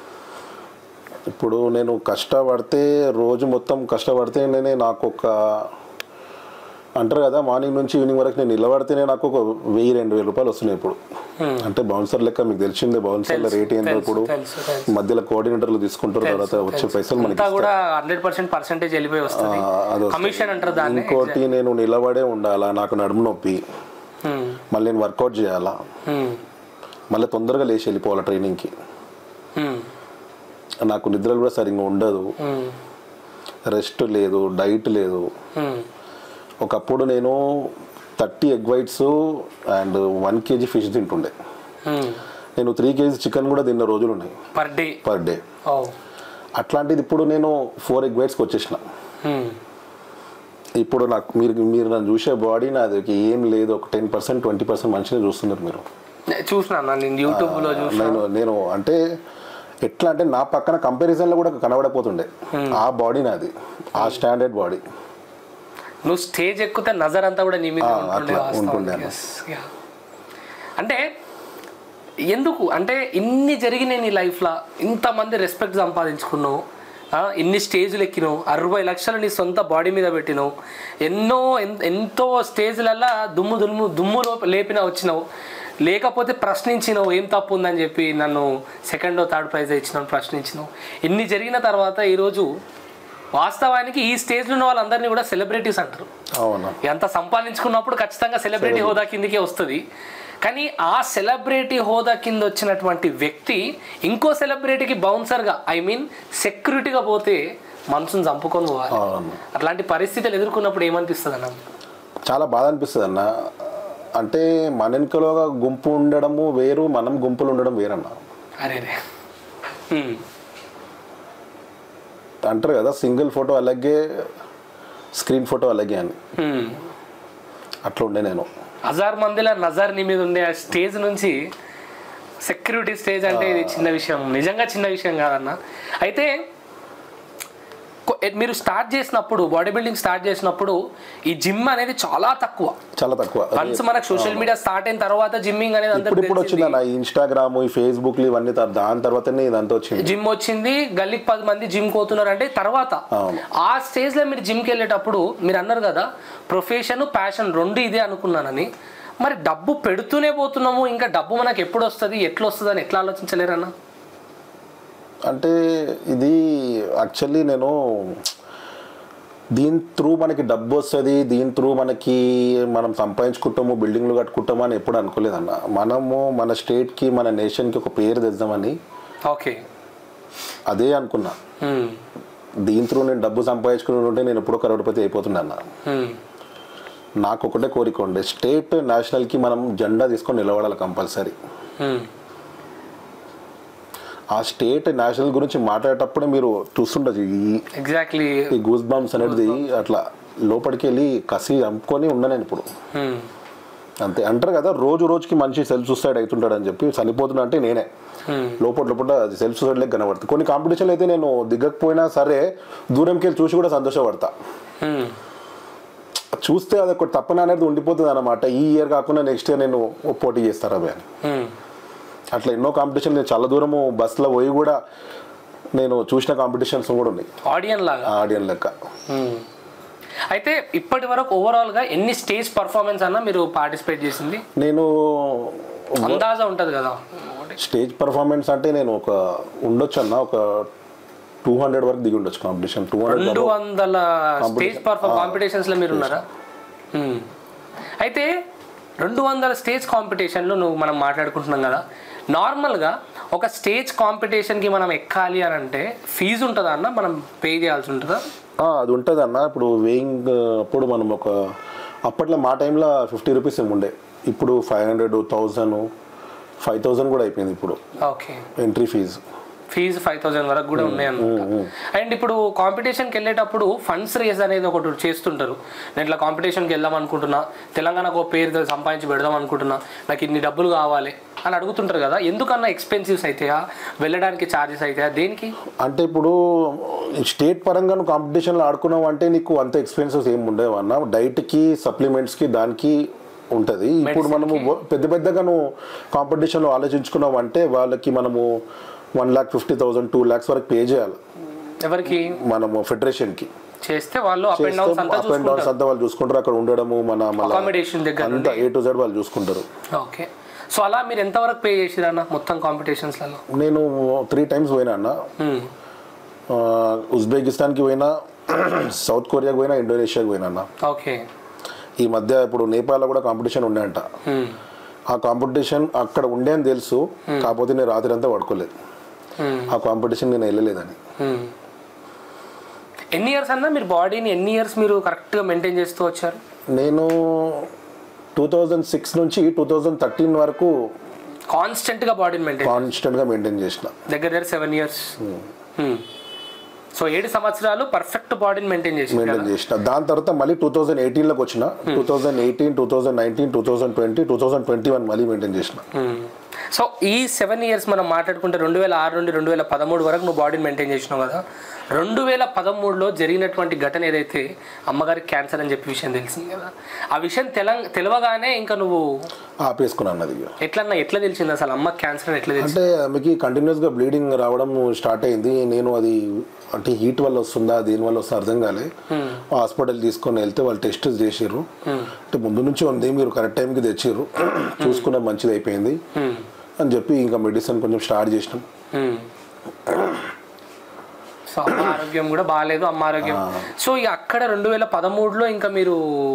ఇప్పుడు నేను కష్టపడితే రోజు మొత్తం కష్టపడితే నేనే నాకు ఒక అంటారు కదా మార్నింగ్ నుంచి ఈవినింగ్ వరకు నేను నిలబడితేనే నాకు ఒక వెయ్యి రెండు వేల రూపాయలు వస్తున్నాయి ఇప్పుడు అంటే బౌన్సర్ లెక్క మీకు తెలిసిందే బౌన్సర్ల రేట్ ఏందో తెలుసు, ఇప్పుడు తెలుసు, తెలుసు. మధ్యలో కోఆర్డినేటర్లు తీసుకుంటారు తర్వాత వచ్చే పైసలు మనకి అంతా కూడా హండ్రెడ్ పర్సెంట్ పర్సెంటేజ్ వెళ్ళిపోయి వస్తుంది ఆ, అది వస్తుంది. కమిషన్ అంటారు దాన్ని ఇంకోటి నేను నిలబడే ఉండాలా నాకు నడుము నొప్పి Hmm. మళ్ళీ నేను వర్కౌట్ చేయాలా Hmm. మళ్ళీ తొందరగా లేచి వెళ్ళిపోవాలా ట్రైనింగ్కి Hmm. నాకు నిద్రలు కూడా సరిగ్గా ఉండదు Hmm. రెస్ట్ లేదు డైట్ లేదు Hmm. ఒకప్పుడు నేను thirty egg whites and one KG fish తింటుండే Hmm. నేను త్రీ కేజీ చికెన్ కూడా తిన్న రోజులు ఉన్నాయి పర్ డే పర్ డే ఓ అట్లాంటిది ఇప్పుడు నేను ఫోర్ ఎగ్ వైట్స్కి వచ్చేసిన Hmm. ఇప్పుడు నాకు మీరు మీరు నన్ను చూసే బాడీ నాది ఏం లేదు ఒక టెన్ పర్సెంట్ ట్వంటీ పర్సెంట్ మనిషిని చూస్తున్నారు మీరు నే- చూసినా అన్న, నేను యూట్యూబ్ లో చూసిన నేను నేను అంటే ఎట్లా అంటే నా పక్కన కంపారిజన్లో కూడా కనబడపోతుండే ఆ బాడీ నాది ఆ స్టాండర్డ్ బాడీ నువ్వు స్టేజ్ ఎక్కితే నజర్ అంతా కూడా నీ మీద ఆ, ఉంటుండే అట్లా వాస్తవానికి. ఉంటుండే అన్న. Yes, yeah. అంటే ఎందుకు అంటే ఇన్ని జరిగినాయి నీ లైఫ్లో ఇంతమంది రెస్పెక్ట్ సంపాదించుకున్నావు ఆ, ఇన్ని స్టేజ్లు ఎక్కినావు అరవై లక్షలు నీ సొంత బాడీ మీద పెట్టినావు ఎన్నో ఎన్- ఎంతో స్టేజ్లల్లో దుమ్ము దుమ్ము దుమ్ము లోప- లేపిన వచ్చినావు లేకపోతే ప్రశ్నించినావు ఏం తప్పు ఉందని చెప్పి నన్ను సెకండ్ థర్డ్ ప్రైజ్ ఇచ్చినావు ప్రశ్నించినావు ఇన్ని జరిగిన తర్వాత ఈరోజు వాస్తవానికి ఈ స్టేజ్లో ఉన్న వాళ్ళందరినీ కూడా సెలబ్రిటీస్ అంటారు అవునా ఎంత సంపాదించుకున్నప్పుడు ఖచ్చితంగా సెలబ్రిటీ హోదా కిందకే వస్తుంది కానీ ఆ సెలబ్రిటీ హోదా కింద వచ్చినటువంటి వ్యక్తి ఇంకో సెలబ్రిటీకి బౌన్సర్గా ఐ మీన్ సెక్యూరిటీగా పోతే మనసును చంపుకొని పోవాలి అవును అట్లాంటి పరిస్థితులు ఎదుర్కొన్నప్పుడు ఏమనిపిస్తుంది అన్న చాలా బాధ అనిపిస్తుంది అన్న అంటే మన వెనుకలో ఒక గుంపు ఉండడము వేరు మనం గుంపులు ఉండడం వేరన్న అరే రే హ్మ్. అంటారు కదా సింగిల్ ఫోటో అలాగే స్క్రీన్ ఫోటో అలాగే అని హ్మ్. అట్లా ఉండే నేను హజార్ మందిలో నజర్ నీ మీద ఉండే ఆ స్టేజ్ నుంచి సెక్యూరిటీ స్టేజ్ అంటే ఇది చిన్న విషయం నిజంగా చిన్న విషయం కాదన్న అయితే కొ- మీరు స్టార్ట్ చేసినప్పుడు బాడీ బిల్డింగ్ స్టార్ట్ చేసినప్పుడు ఈ జిమ్ అనేది చాలా తక్కువ చాలా తక్కువ వన్స్ మనకు సోషల్ మీడియా స్టార్ట్ అయిన తర్వాత జిమ్మింగ్ అనేది ఇప్పుడు ఇప్పుడు అందరికి వచ్చిందన్న ఈ ఇన్స్టాగ్రామ్ ఈ ఫేస్బుక్ ఇవన్నీ త- దాని తర్వాతనే ఇదంతా వచ్చింది జిమ్ వచ్చింది గల్లీకి పది మంది జిమ్ పోతున్నారు అంటే తర్వాత అవును. ఆ స్టేజ్ లో మీరు జిమ్కి వెళ్ళేటప్పుడు మీరు అన్నారు కదా ప్రొఫెషన్ ప్యాషన్ రెండు ఇదే అనుకున్నానని మరి డబ్బు పెడుతూనే పోతున్నాము ఇంకా డబ్బు మనకు ఎప్పుడు వస్తుంది ఎట్లా వస్తుంది అని ఎట్లా ఆలోచించలేరన్నా అంటే ఇది యాక్చువల్లీ నేను దీని త్రూ మనకి డబ్బు వస్తుంది దీని త్రూ మనకి మనం సంపాదించుకుంటాము బిల్డింగ్లు కట్టుకుంటాము అని ఎప్పుడు అనుకోలేదన్న మనము మన స్టేట్కి మన నేషన్కి ఒక పేరు తెద్దామని ఓకే అదే అనుకున్నా దీని త్రూ నేను డబ్బు సంపాదించుకుని ఉంటే నేను ఎప్పుడో కరోడ్పతి అయిపోతున్నా అన్న నాకు ఒకటే కోరిక ఉండే స్టేట్ నేషనల్కి మనం జెండా తీసుకొని నిలబడాలి కంపల్సరీ ఆ స్టేట్ నేషనల్ గురించి మాట్లాడేటప్పుడే మీరు చూస్తుండొచ్చు ఈ ఎగ్జాక్ట్లీ ఈ గూస్ బాంబ్స్ అనేది అట్లా లోపలికి వెళ్ళి కసి చంపుకొని ఉన్నా నేను ఇప్పుడు అంతే అంటారు కదా రోజు రోజుకి మనిషి సెల్ఫ్ సూసైడ్ అవుతుంటాడు అని చెప్పి చనిపోతున్నా అంటే నేనే లోపల లోపల అది సెల్ఫ్ సూసైడ్ లెక్క కనబడుతుంది కొన్ని కాంపిటీషన్లు అయితే నేను దిగకపోయినా సరే దూరంకి వెళ్ళి చూసి కూడా సంతోషపడతా చూస్తే అది ఒక తప్పన అనేది ఉండిపోతుంది అనమాట ఈ ఇయర్ కాకుండా నెక్స్ట్ ఇయర్ నేను పోటీ చేస్తారా అని అట్లా ఎన్నో కాంపిటీషన్ నేను చాలా దూరము బస్సులో పోయి కూడా నేను చూసిన కాంపిటీషన్స్ కూడా ఉన్నాయి ఆడియన్ లాగా ఆడియన్ లెక్క Hmm. అయితే ఇప్పటి వరకు ఓవరాల్ గా ఎన్ని స్టేజ్ పర్ఫార్మెన్స్ అన్నా మీరు పార్టిసిపేట్ చేసింది నేను అందాజా ఉంటది కదా స్టేజ్ పర్ఫార్మెన్స్ అంటే నేను ఒక ఉండొచ్చు అన్న ఒక టూ హండ్రెడ్ వరకు దిగి ఉండొచ్చు కాంపిటీషన్ టూ రెండు హండ్రెడ్ వందల స్టేజ్ పర్ఫార్మ్ కాంపిటీషన్స్ లో మీరు ఉన్నారా Hmm. అయితే రెండు వందల స్టేజ్ కాంపిటీషన్లో నువ్వు మనం మాట్లాడుకుంటున్నాం కదా నార్మల్గా ఒక స్టేజ్ కాంపిటీషన్కి మనం ఎక్కాలి అని అంటే ఫీజు ఉంటుందా అన్న మనం పే చేయాల్సి ఉంటుందా ఆ, అది ఉంటుంది అన్న ఇప్పుడు వేయింగ్ అప్పుడు మనం ఒక అప్పట్లో మా టైంలో ఫిఫ్టీ రూపీస్ ఏమి ఉండే ఇప్పుడు five hundred thousand five thousand కూడా అయిపోయింది ఇప్పుడు okay entry fee fee five thousand వరకు కూడా ఉన్నాయి అన్నమాట అండ్ ఇప్పుడు కాంపిటీషన్కి వెళ్ళేటప్పుడు ఫండ్స్ రేజ్ అనేది ఒకటి చేస్తుంటారు నేను ఇట్లా కాంపిటీషన్కి వెళ్దాం అనుకుంటున్నా తెలంగాణకు ఒక పేరు సంపాదించి పెడదాం అనుకుంటున్నా నాకు ఇన్ని డబ్బులు కావాలి అని అడుగుతుంటారు కదా ఎందుకన్నా ఎక్స్పెన్సివ్స్ అవుతాయా వెళ్ళడానికి ఛార్జెస్ అవుతాయా దేనికి అంటే ఇప్పుడు స్టేట్ పరంగా నువ్వు కాంపిటీషన్లో ఆడుకున్నావు అంటే నీకు అంత ఎక్స్పెన్సెస్ ఏమి ఉండేవి అన్న డైట్కి సప్లిమెంట్స్కి దానికి ఉంటుంది ఇప్పుడు మనము పెద్ద పెద్దగా నువ్వు కాంపిటీషన్లో ఆలోచించుకున్నావు అంటే వాళ్ళకి మనము one lakh fifty thousand two lakhs వరకు పే చేయాలి ఎవరికి మనము ఫెడరేషన్కి చేస్తే వాళ్ళు అప్ అండ్ డౌన్స్ అంతా అప్ అండ్ డౌన్స్ అంతా వాళ్ళు చూసుకుంటారు అక్కడ ఉండడము మన మన అకామిడేషన్ దగ్గర అంతా ఏ టు జెడ్ వాళ్ళు చూసుకుంటారు ఓకే సో అలా మీరు ఎంతవరకు పే చేసిరన్న మొత్తం కాంపిటీషన్స్లలో నేను త్రీ టైమ్స్ పోయినా అన్న ఆ, ఉజ్బెకిస్తాన్కి పోయినా సౌత్ కొరియాకి పోయినా ఇండోనేషియాకి పోయినా అన్న ఓకే ఈ మధ్య ఇప్పుడు నేపాల్లో కూడా కాంపిటీషన్ ఉండే అంట ఆ కాంపిటీషన్ అక్కడ ఉండే అని తెలుసు కాకపోతే నేను రాత్రి అంతా పడుకోలేదు ఆ కాంపిటీషన్ నేను వెళ్ళలేదని ఎన్ని ఇయర్స్ అన్నా మీరు బాడీని ఎన్ని ఇయర్స్ మీరు కరెక్ట్గా మెయింటైన్ చేస్తూ వచ్చారు నేను టూ థౌజండ్ సిక్స్ నుంచి టూ థౌజండ్ థర్టీన్ వరకు కాన్స్టెంట్గా బాడీని మెయింటైన్ కాన్స్టెంట్గా మెయింటైన్ చేసిన దగ్గర దగ్గర సెవెన్ ఇయర్స్ సో ఏడు సంవత్సరాలు పర్ఫెక్ట్ బాడీని మెయింటైన్ చేసి మెయింటైన్ చేసిన దాని తర్వాత మళ్ళీ టూ థౌజండ్ ఎయిటీన్లోకి వచ్చిన two thousand eighteen two thousand nineteen two thousand twenty two thousand twenty one మళ్ళీ మెయింటైన్ చేసిన సో ఈ సెవెన్ ఇయర్స్ మనం మాట్లాడుకుంటే రెండు వేల ఆరు నుండి రెండు వేల పదమూడు వరకు నువ్వు బాడీని మెయింటైన్ చేసినావు కదా రెండు వేల పదమూడులో జరిగినటువంటి ఘటన ఏదైతే అమ్మగారికి క్యాన్సర్ అని చెప్పి విషయం తెలిసింది కదా ఆ విషయం తెలంగ తెలవగానే ఇంకా నువ్వు ఆపేసుకున్నాను అది ఇక. ఎట్లన్నా ఎట్లా తెలిసింది అసలు అమ్మ క్యాన్సర్ అని ఎట్లా తెలిసింది అంటే ఆమెకి కంటిన్యూస్గా బ్లీడింగ్ రావడం స్టార్ట్ అయింది నేను అది అంటే హీట్ వల్ల వస్తుందా దేని వల్ల వస్తుందా అర్థం కాలే హాస్పిటల్ తీసుకొని వెళ్తే వాళ్ళు టెస్ట్ చేసిర్రు అంటే ముందు నుంచి ఉంది మీరు కరెక్ట్ టైంకి తెచ్చిర్రు చూసుకున్న మంచిది అయిపోయింది అని చెప్పి ఇంకా మెడిసిన్ కొంచెం స్టార్ట్ చేసినాం సో అమ్మ ఆరోగ్యం కూడా బాగాలేదు అమ్మ ఆరోగ్యం సో ఇక అక్కడ రెండు వేల పదమూడులో ఇంకా మీరు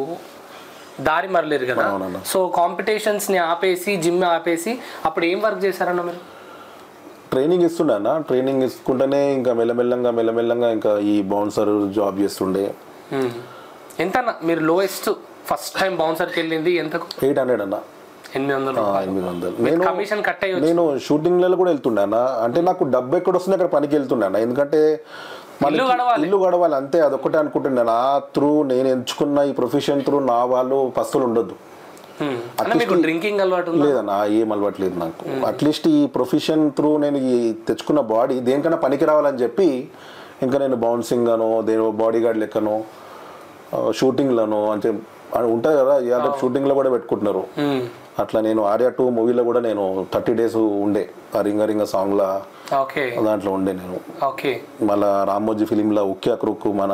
దారి మరలేరు కదా అవునన్న. సో కాంపిటీషన్స్ ని ఆపేసి జిమ్ ఆపేసి అప్పుడు ఏం వర్క్ చేశారన్న మీరు ట్రైనింగ్ ఇస్తుండే అన్న ట్రైనింగ్ ఇస్తుంటేనే ఇంకా మెల్లమెల్లంగా మెల్లమెల్లంగా ఇంకా ఈ బౌన్సర్ జాబ్ చేస్తుండే Hmm. ఎంత అన్న మీరు లోయెస్ట్ ఫస్ట్ టైం బౌన్సర్కి వెళ్ళింది ఎంతకు ఎయిట్ హండ్రెడ్ అన్న ఎనిమిది వందలు ఆ, ఎనిమిది వందలు నేను కమిషన్ కట్ అయ్యి నేను షూటింగ్లలో కూడా వెళ్తుండే అన్న అంటే నాకు డబ్బు ఎక్కడ వస్తుంది అక్కడ పనికి వెళ్తుండే అన్న ఎందుకంటే మనకి ఇల్లు గడవాలి. ఇల్లు గడవాలి అంతే అదొక్కటే అనుకుంటుండే నా త్రూ నేను ఎంచుకున్న ఈ ప్రొఫెషన్ త్రూ నా వాళ్ళు పస్తులు ఉండొద్దు Hmm. అన్న మీకు డ్రింకింగ్ అలవాటు ఉందా లేదన్న ఏం అలవాటు లేదు నాకు అట్లీస్ట్ ఈ ప్రొఫెషన్ త్రూ నేను ఈ తెచ్చుకున్న బాడీ దేనికన్నా పనికి రావాలని చెప్పి ఇంకా నేను బౌన్సింగ్ అనో దేని బాడీ గార్డ్ లెక్కనో షూటింగ్లను అంటే ఉంటుంది కదా యాదవ్ షూటింగ్లో కూడా పెట్టుకుంటున్నారు Hmm. అట్లా నేను ఆర్యా టూ మూవీలో కూడా నేను థర్టీ డేస్ ఉండే ఆ రింగ రింగ సాంగ్లా ఓకే దాంట్లో ఉండే నేను ఓకే మళ్ళా రామోజీ ఫిలింలో ఉక్యా క్రుక్ మన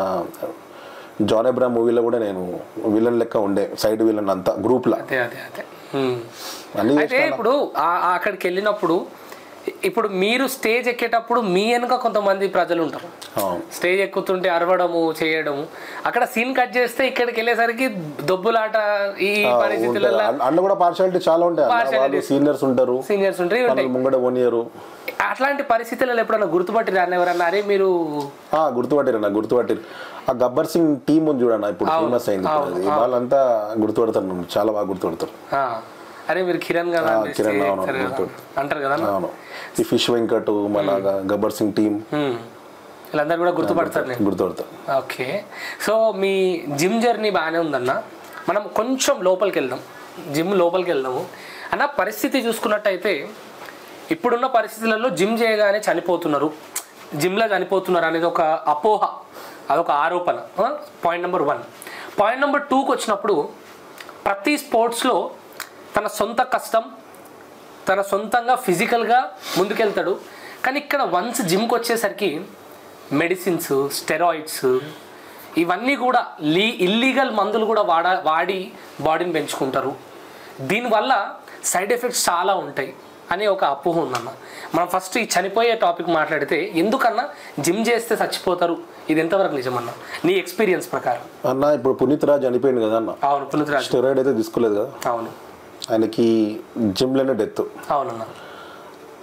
జాన్ ఎబ్రా మూవీలో కూడా నేను విలన్ లెక్క ఉండే సైడ్ విలన్ అంతా గ్రూప్లో అదే అదే అదే Hmm. అన్నీ అయితే ఇప్పుడు ఆ- ఆ అక్కడికి వెళ్ళినప్పుడు ఇప్పుడు మీరు స్టేజ్ ఎక్కేటప్పుడు మీ వెనుక కొంతమంది ప్రజలు ఉంటారు అవును. స్టేజ్ ఎక్కుతుంటే అరవడము చేయడము అక్కడ సీన్ కట్ చేస్తే ఇక్కడికి వెళ్ళేసరికి దొబ్బులాట ఈ పరిస్థితులలో అన్న- అన్న కూడా పార్షాలిటీ చాలా ఉంటాయి అన్న. వాళ్ళు Partialities. సీనియర్స్ ఉంటారు సీనియర్స్ ఉంటారు ఇవి ఉంటాయి మనల్ని ముంగడ వన్ ఇయర్ అట్లాంటి పరిస్థితులలో ఎప్పుడన్నా గుర్తుపట్టి రాని ఎవరన్నా అరే మీరు గుర్తుపట్టారు అన్న గుర్తుపట్టారు ఆ గబ్బర్ సింగ్ టీం ఉంది చూడన్న ఇప్పుడు ఫేమస్ అయింది ఇప్పుడు అది. వాళ్ళంతా గుర్తుపడతారు నన్ను చాలా బాగా గుర్తుపడతారు ఆ, అరే మీరు కిరణ్ కదా ఆ, అని కిరణ్ చేస్తే అవును, సరే కదా. గుర్తు. అంటారు కదా అవును ఈ ఫిష్ వెంకట్ మన గబ్బర్ సింగ్ టీం హ్మ్. వీళ్ళందరూ కూడా గుర్తుపడతారు నేను గుర్తుపడతారు ఓకే సో మీ జిమ్ జర్నీ బాగానే ఉందన్న మనం కొంచెం లోపలికి వెళ్దాం జిమ్ లోపలికి వెళ్దాము అన్న పరిస్థితి చూసుకున్నట్టయితే ఇప్పుడున్న పరిస్థితులలో జిమ్ చేయగానే చనిపోతున్నారు జిమ్లో చనిపోతున్నారు అనేది ఒక అపోహ అదొక ఆరోపణ point number one point number టూకి వచ్చినప్పుడు ప్రతి స్పోర్ట్స్లో తన సొంత కష్టం తన సొంతంగా ఫిజికల్గా ముందుకెళ్తాడు కానీ ఇక్కడ వన్స్ జిమ్కి వచ్చేసరికి మెడిసిన్స్ స్టెరాయిడ్స్ ఇవన్నీ కూడా లీ ఇల్లీగల్ మందులు కూడా వాడ వాడి బాడీని పెంచుకుంటారు దీనివల్ల సైడ్ ఎఫెక్ట్స్ చాలా ఉంటాయి అనే ఒక అపోహ ఉందన్న మనం ఫస్ట్ ఈ చనిపోయే టాపిక్ మాట్లాడితే ఎందుకన్నా జిమ్ చేస్తే చచ్చిపోతారు ఇది ఎంతవరకు నిజమన్నా నీ ఎక్స్పీరియన్స్ ప్రకారం అన్న ఇప్పుడు పునీత్ రాజ్ చనిపోయింది కదా అన్న అవును పునీత్ రాజు స్టెరాయిడ్ అయితే తీసుకోలేదు కదా అవును ఆయనకి జిమ్లోనే డెత్ అవునన్నా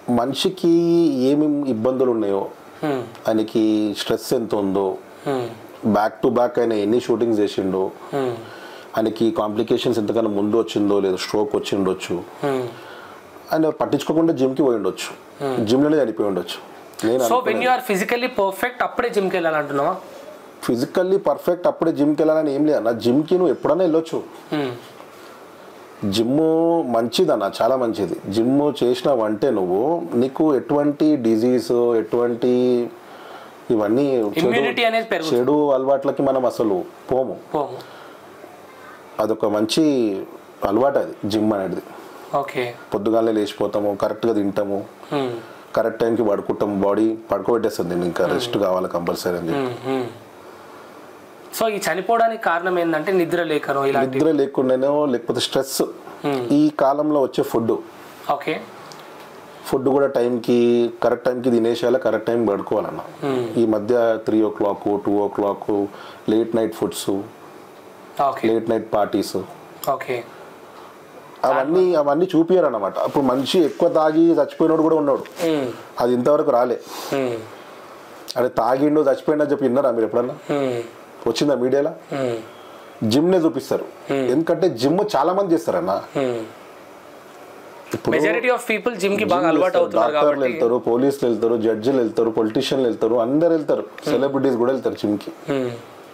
మనిషికి ఏమేమి ఇబ్బందులు ఉన్నాయో హ్మ్. ఆయనకి స్ట్రెస్ ఎంత ఉందో హ్మ్. బ్యాక్ టు బ్యాక్ ఆయన ఎన్ని షూటింగ్స్ చేసిండో హ్మ్. ఆయనకి కాంప్లికేషన్స్ ఎంతకన్నా ముందు వచ్చిందో లేదా స్ట్రోక్ వచ్చి ఉండొచ్చు హ్మ్. ఆయన పట్టించుకోకుండా జిమ్కి పోయి ఉండొచ్చు జిమ్లోనే చనిపోయి ఉండొచ్చు నేను so when you are physically perfect అప్పుడే జిమ్కి వెళ్ళాలంటున్నావా ఫిజికల్లీ పర్ఫెక్ట్ అప్పుడే జిమ్కి వెళ్ళాలని ఏం లేదు అన్న జిమ్కి నువ్వు ఎప్పుడైనా వెళ్ళొచ్చు హ్మ్. జిమ్ మంచిదన్న చాలా మంచిది జిమ్ చేసినావంటే నువ్వు నీకు ఎటువంటి డిజీజ్ ఎటువంటి ఇవన్నీ చెడు- Immunity అనేది పెరుగుతుంది. చెడు అలవాట్లకి మనం అసలు పోము పోము అదొక మంచి అలవాటు అది జిమ్ అనేది ఓకే పొద్దుగాలే లేచిపోతాము కరెక్ట్గా తింటాము హ్మ్. కరెక్ట్ టైంకి పడుకుంటాము బాడీ పడుకోబెట్టేస్తుంది నేను ఇంకా రెస్ట్ కావాలి కంపల్సరీ అని చెప్పి హ్మ్. హ్మ్. సో ఈ చనిపోవడానికి కారణం ఏంటంటే నిద్ర లేకనో ఇలాంటి నిద్ర లేకుండానో లేకపోతే స్ట్రెస్ ఈ కాలంలో వచ్చే ఫుడ్ ఓకే ఫుడ్ కూడా టైంకి కరెక్ట్ టైంకి తినేసేయాలి కరెక్ట్ టైం పడుకోవాలన్న ఈ మధ్య three o'clock two o'clock late night foods okay late night parties okay అవన్నీ అవన్నీ చూపియారు అనమాట అప్పుడు మనిషి ఎక్కువ తాగి చచ్చిపోయినోడు కూడా ఉన్నాడు హ్మ్. అది ఇంతవరకు రాలే హ్మ్. అదే తాగిండు చచ్చిపోయిండు అని చెప్పి విన్నారా మీరు ఎప్పుడన్నా హ్మ్. వచ్చిందా మీడియాలో హ్మ్. జిమ్నే చూపిస్తారు ఎందుకంటే జిమ్ చాలా మంది చేస్తారన్న హ్మ్. ఇప్పుడు మెజారిటీ ఆఫ్ పీపుల్ జిమ్ కి బాగా అలవాటు అవుతున్నారు డాక్టర్లు కాబట్టి వెళ్తారు పోలీసులు వెళ్తారు జడ్జిలు వెళ్తారు పొలిటీషియన్లు వెళ్తారు అందరు వెళ్తారు సెలబ్రిటీస్ కూడా వెళ్తారు జిమ్కి హ్మ్.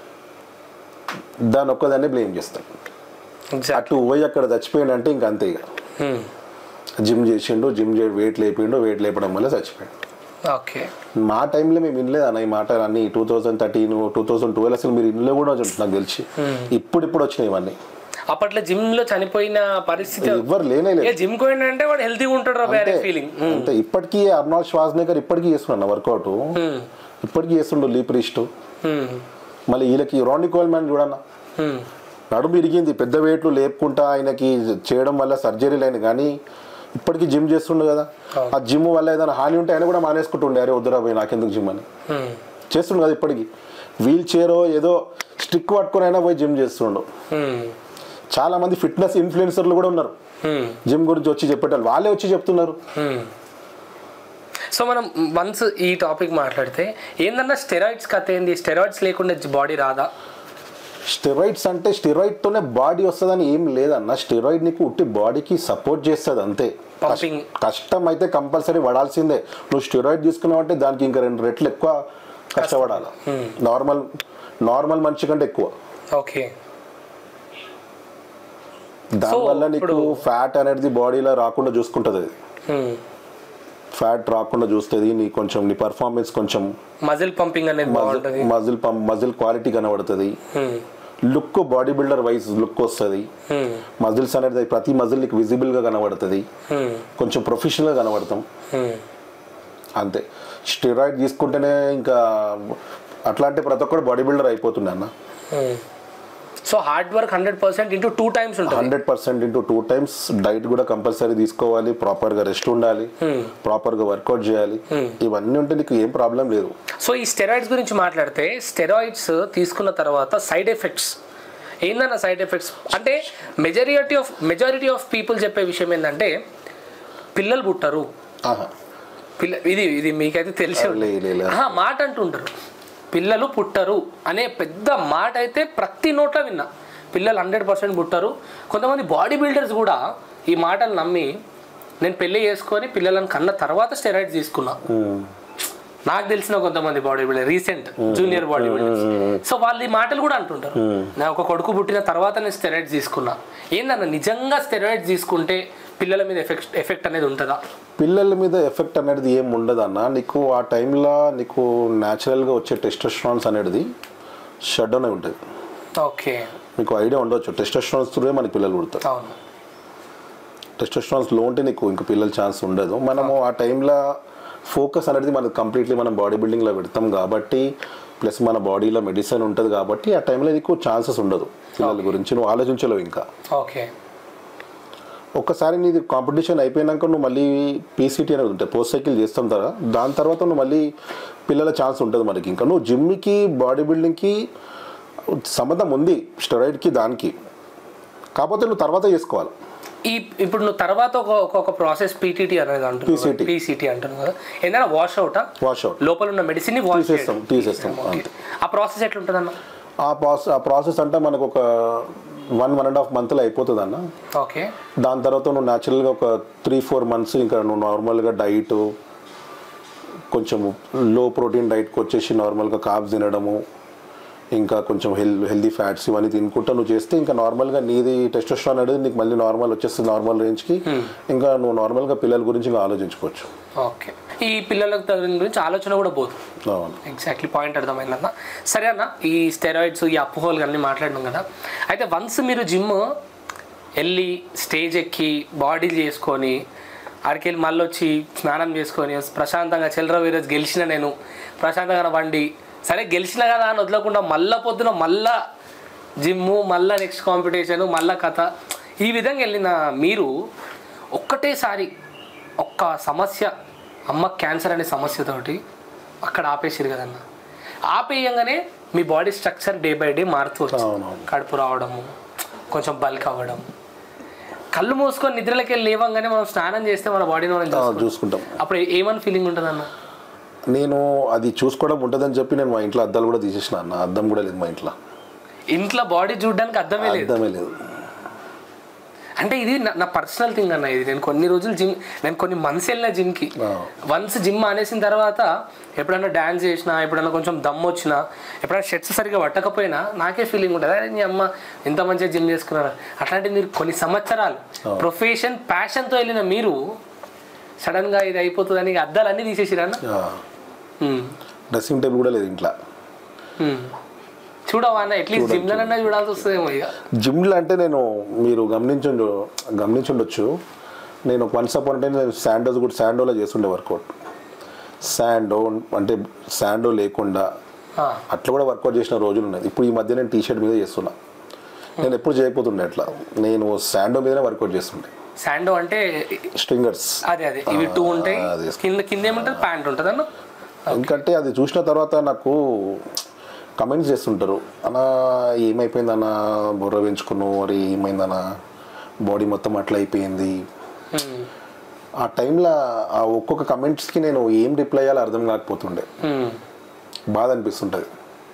దాని ఒక్కదాన్ని బ్లేమ్ చేస్తారు Exact. అటు పోయి అక్కడ చచ్చిపోయిండంటే ఇంక అంతే ఇక హ్మ్. జిమ్ చేసిండు జిమ్ చే వెయిట్ లేపిండు వెయిట్ లేపడం వల్ల చచ్చిపోయాడు ఓకే మా టైంలో మేము వినలేదు అన్న ఈ మాట అన్ని two thousand thirteen two thousand twelve అసలు మీరు ఇల్లు కూడా ఉంటుంది నాకు తెలిసి ఇప్పుడు ఇప్పుడు వచ్చినాయి ఇవన్నీ అప్పట్లో జిమ్ లో చనిపోయిన పరిస్థితి ఎవ్వరు లేనే లేదు ఏ జిమ్ పోయిందంటే వాడు హెల్తీగా ఉంటాడు రా అంతే ఫీలింగ్ అంతే ఇప్పటికీ అర్నాల్డ్ శ్వాస్నేకర్ ఇప్పటికీ చేస్తున్నాడు వర్కౌట్ ఇప్పటికీ చేస్తుండు లీప్ రిస్ట్ మళ్ళీ వీళ్ళకి రాండి కోల్మ్యాన్ చూడన్న నడుము ఇరిగింది పెద్ద వెయిట్లు లేపుకుంటా ఆయనకి చేయడం వల్ల సర్జరీలు అయిన కానీ ఇప్పటికీ జిమ్ చేస్తుండు కదా ఆ జిమ్ వల్ల ఏదైనా హాని ఉంటే ఆయన కూడా మానేసుకుంటుండే అరే వద్దురా పోయి నాకెందుకు జిమ్ అని చేస్తుండు కదా ఇప్పటికి వీల్ చైర్ ఏదో స్టిక్ పట్టుకొని అయినా పోయి జిమ్ చేస్తుండు చాలా మంది ఫిట్నెస్ ఇన్ఫ్లుయెన్సర్లు కూడా ఉన్నారు జిమ్ గురించి వచ్చి చెప్పేటారు వాళ్ళే వచ్చి చెప్తున్నారు సో మనం వన్స్ ఈ టాపిక్ మాట్లాడితే ఏందన్నా స్టెరాయిడ్స్ కథ ఏంది స్టెరాయిడ్స్ లేకుండా బాడీ రాదా స్టెరాయిడ్స్ అంటే స్టెరాయిడ్ తోనే బాడీ వస్తుందని ఏం లేదన్న స్టెరాయిడ్ నీకు ఉట్టి బాడీకి సపోర్ట్ చేస్తుంది అంతే Pumping. కష్టం అయితే కంపల్సరీ పడాల్సిందే నువ్వు స్టెరాయిడ్ తీసుకున్నావు అంటే దానికి ఇంకా రెండు రెట్లు ఎక్కువ కష్టపడాలి నార్మల్ నార్మల్ మనిషి కంటే ఎక్కువ ఓకే దానివల్ల నీకు ఇప్పుడు- ఫ్యాట్ అనేది బాడీలో రాకుండా చూసుకుంటుంది అది ఫ్యాట్ రాకుండా చూస్తుంది నీ కొంచెం నీ పర్ఫార్మెన్స్ కొంచెం మజిల్ పంపింగ్ అనేది బాగుంటుంది మజిల్ పంప్ మజిల్ క్వాలిటీ కనబడుతుంది look body builder wise look వస్తుంది మజిల్స్ అనేది ప్రతి మజిల్ నీకు విజిబుల్ గా కనబడుతుంది కొంచెం ప్రొఫెషనల్ గా కనబడతాం అంతే స్టెరాయిడ్ తీసుకుంటేనే ఇంకా అట్లాంటి ప్రతి ఒక్కడు బాడీ బిల్డర్ అయిపోతుండే అన్న so hard work hundred percent into two times ఉంటుంది hundred percent into two times diet కూడా కంపల్సరీ తీసుకోవాలి ప్రాపర్ గా రెస్ట్ ఉండాలి ప్రాపర్ గా వర్కౌట్ చేయాలి ఇవన్నీ ఉంటే నీకు ఏం ప్రాబ్లం లేదు సో ఈ స్టెరాయిడ్స్ గురించి మాట్లాడితే స్టెరాయిడ్స్ తీసుకున్న తర్వాత సైడ్ ఎఫెక్ట్స్ ఏందన్న సైడ్ ఎఫెక్ట్స్ అంటే majority of majority of people చెప్పే విషయం ఏంటంటే పిల్లలు పుట్టరు ఆహా. పిల్ల ఇది ఇది మీకైతే తెలిసి లే, లే, లే. ఆహా, మాట అంటుంటారు పిల్లలు పుట్టరు అనే పెద్ద మాట అయితే ప్రతి నోట్లో విన్నా పిల్లలు హండ్రెడ్ పర్సెంట్ పుట్టరు కొంతమంది బాడీ బిల్డర్స్ కూడా ఈ మాటలు నమ్మి నేను పెళ్లి చేసుకొని పిల్లలను కన్న తర్వాత స్టెరాయిడ్స్ తీసుకున్నా ఉమ్. నాకు తెలిసిన కొంతమంది body builder recent junior body builders so వాళ్ళు ఈ మాటలు కూడా అంటుంటారు నా ఒక కొడుకు పుట్టిన తర్వాత నేను స్టెరాయిడ్స్ తీసుకున్నా ఏందన్న నిజంగా స్టెరాయిడ్స్ తీసుకుంటే పిల్లల మీద ఎఫెక్ట్ ఎఫెక్ట్ అనేది ఉంటుందా పిల్లల మీద ఎఫెక్ట్ అనేది ఏం ఉండదు అన్న నీకు ఆ టైంలో నీకు న్యాచురల్గా వచ్చే టెస్టోస్ట్రాన్స్ అనేది షట్ డౌన్ అయి ఉంటుంది ఓకే మీకు ఐడియా ఉండొచ్చు టెస్టోస్ట్రాన్స్ త్రూనే మనకి పిల్లలు పుడతారు అవును టెస్టోస్ట్రాన్స్ లో ఉంటే నీకు ఇంకా పిల్లల ఛాన్స్ ఉండదు మనము ఆ టైంలో ఫోకస్ అనేది మనకి కంప్లీట్లీ మనం బాడీ బిల్డింగ్లో పెడతాం కాబట్టి ప్లస్ మన బాడీలో మెడిసిన్ ఉంటుంది కాబట్టి ఆ టైంలో నీకు ఛాన్సెస్ ఉండదు పిల్లల గురించి నువ్వు ఆలోచించలేవు ఇంకా ఓకే ఒక్కసారి నీది కాంపిటీషన్ అయిపోయినాక నువ్వు మళ్ళీ పీసీటీ అనేది ఉంటుంది పోస్ట్ సైకిల్ చేస్తాం కదా దాని తర్వాత నువ్వు మళ్ళీ పిల్లల ఛాన్స్ ఉంటుంది మనకి ఇంకా నువ్వు జిమ్కి బాడీ బిల్డింగ్కి సంబంధం ఉంది స్టెరాయిడ్కి దానికి కాకపోతే నువ్వు తర్వాత చేసుకోవాలి ఈ ఇప్పుడు నువ్వు తర్వాత ఒక ఒక ప్రాసెస్ పీటీటీ అనేది అంటున్నావు PCT. పీసీటీ అంటున్నావు కదా ఏదైనా వాష్ అవుటా వాష్ అవుట్ లోపల ఉన్న మెడిసిన్ ని వాష్ తీసేస్తాం తీసేస్తాం అంతే ఆ ప్రాసెస్ ఎట్లుంటుంది అన్న ఆ ప్రాసెస్ ఆ ప్రాసెస్ అంటే మనకు ఒక వన్ వన్ అండ్ హాఫ్ మంత్లో అయిపోతుంది అన్న ఓకే దాని తర్వాత నువ్వు న్యాచురల్గా ఒక త్రీ ఫోర్ మంత్స్ ఇంకా నువ్వు నార్మల్గా డైట్ కొంచెం లో ప్రోటీన్ డైట్కి వచ్చేసి నార్మల్గా కాబ్స్ తినడము ఇంకా కొంచెం హెల్ హెల్దీ ఫ్యాట్స్ ఇవన్నీ తినుకుంటా నువ్వు చేస్తే ఇంకా నార్మల్గా నీది టెస్టోస్ట్రాన్ అనేది నీకు మళ్ళీ నార్మల్ వచ్చేస్తుంది నార్మల్ రేంజ్కి ఇంకా నువ్వు నార్మల్గా పిల్లల గురించి ఇంకా ఆలోచించుకోవచ్చు ఓకే ఈ పిల్లలకు తగిన గురించి ఆలోచన కూడా పోతుంది అవును ఎగ్జాక్ట్లీ పాయింట్ అర్థమైందన్న సరే అన్న ఈ స్టెరాయిడ్స్ ఈ అప్పుహోలు అన్నీ మాట్లాడినాం కదా అయితే వన్స్ మీరు జిమ్ వెళ్ళి స్టేజ్ ఎక్కి బాడీ చేసుకొని ఆడికెళ్ళి మళ్ళీ వచ్చి స్నానం చేసుకొని ప్రశాంతంగా చిల్లర వీరోజు గెలిచిన నేను ప్రశాంతంగా వండి సరే గెలిచిన కదా అని వదలకుండా మళ్ళా పొద్దున మళ్ళా జిమ్ము మళ్ళా నెక్స్ట్ కాంపిటీషను మళ్ళా కథ ఈ విధంగా వెళ్ళిన మీరు ఒక్కటేసారి ఒక్క సమస్య అమ్మ క్యాన్సర్ అనే సమస్యతోటి అక్కడ ఆపేసారు కదన్న ఆపేయంగానే మీ body structure day by day మారుతూ వచ్చింది అవునవును. కడుపు రావడము కొంచెం బల్క్ అవ్వడం కళ్ళు మూసుకొని నిద్రలకి వెళ్ళి లేవంగానే మనం స్నానం చేస్తే మన బాడీని మనం ఆ, చూసుకుంటాం. చూసుకుంటాం అప్పుడు ఏమని ఫీలింగ్ ఉంటుంది అన్న నేను అది చూసుకోవడం ఉంటుందని చెప్పి నేను మా ఇంట్లో అద్దాలు కూడా తీసేసిన అన్న అద్దం కూడా లేదు మా ఇంట్లో ఇంట్లో బాడీ చూడడానికి అర్థమే లేదు అద్దమే లేదు అంటే ఇది నా- నా పర్సనల్ థింగ్ అన్న ఇది నేను కొన్ని రోజులు జిమ్ నేను కొన్ని మంత్స్ వెళ్ళిన జిమ్కి ఆ. వన్స్ జిమ్ మానేసిన తర్వాత ఎప్పుడైనా డ్యాన్స్ చేసినా ఎప్పుడైనా కొంచెం దమ్ వచ్చినా ఎప్పుడైనా షర్ట్స్ సరిగ్గా పట్టకపోయినా నాకే ఫీలింగ్ ఉంటుంది అరే నీ అమ్మ ఇంత మంచిగా జిమ్ చేసుకున్నారు అట్లాంటి మీరు కొన్ని సంవత్సరాలు ప్రొఫెషన్ ప్యాషన్తో వెళ్ళిన మీరు సడన్గా ఇది అయిపోతుందని ఇక అద్దాలు అన్నీ తీసేసిరన్న డ్రెస్సింగ్ టేబుల్ కూడా లేదు ఇంట్లో చూడవా అన్న ఎట్లీస్ట్ జిమ్లనన్నా చూడాల్సి వస్తుందేమో ఇక జిమ్లో అంటే నేను మీరు గమనించుండు గమనించుండొచ్చు నేను వన్స్ అపాన్ టైం నేను శాండోస్ కూడా శాండోలో చేస్తుండే వర్కౌట్ శాండో అంటే శాండో లేకుండా ఆ, అట్లా కూడా వర్కౌట్ చేసిన రోజులు ఉన్నాయి ఇప్పుడు ఈ మధ్య నేను టీ షర్ట్ మీద చేస్తున్నా నేను ఎప్పుడు చేయకపోతుండే అట్లా నేను శాండో మీదనే వర్కౌట్ చేస్తుండే శాండో అంటే స్ట్రింగర్స్ అదే అదే ఇవి టూ ఉంటాయి అది కింద కింద ఏముంటుంది ప్యాంట్ ఉంటుంది అన్న ఎందుకంటే అది చూసిన తర్వాత నాకు కమెంట్స్ చేస్తుంటారు అన్నా ఏమైపోయిందన్న బుర్ర పెంచుకున్నావు మరి ఏమైందన్న బాడీ మొత్తం అట్లా అయిపోయింది ఆ టైంలో ఆ ఒక్కొక్క కమెంట్స్కి నేను ఏం రిప్లై అయ్యాలో అర్థం కాకపోతుండే బాధ అనిపిస్తుంటుంది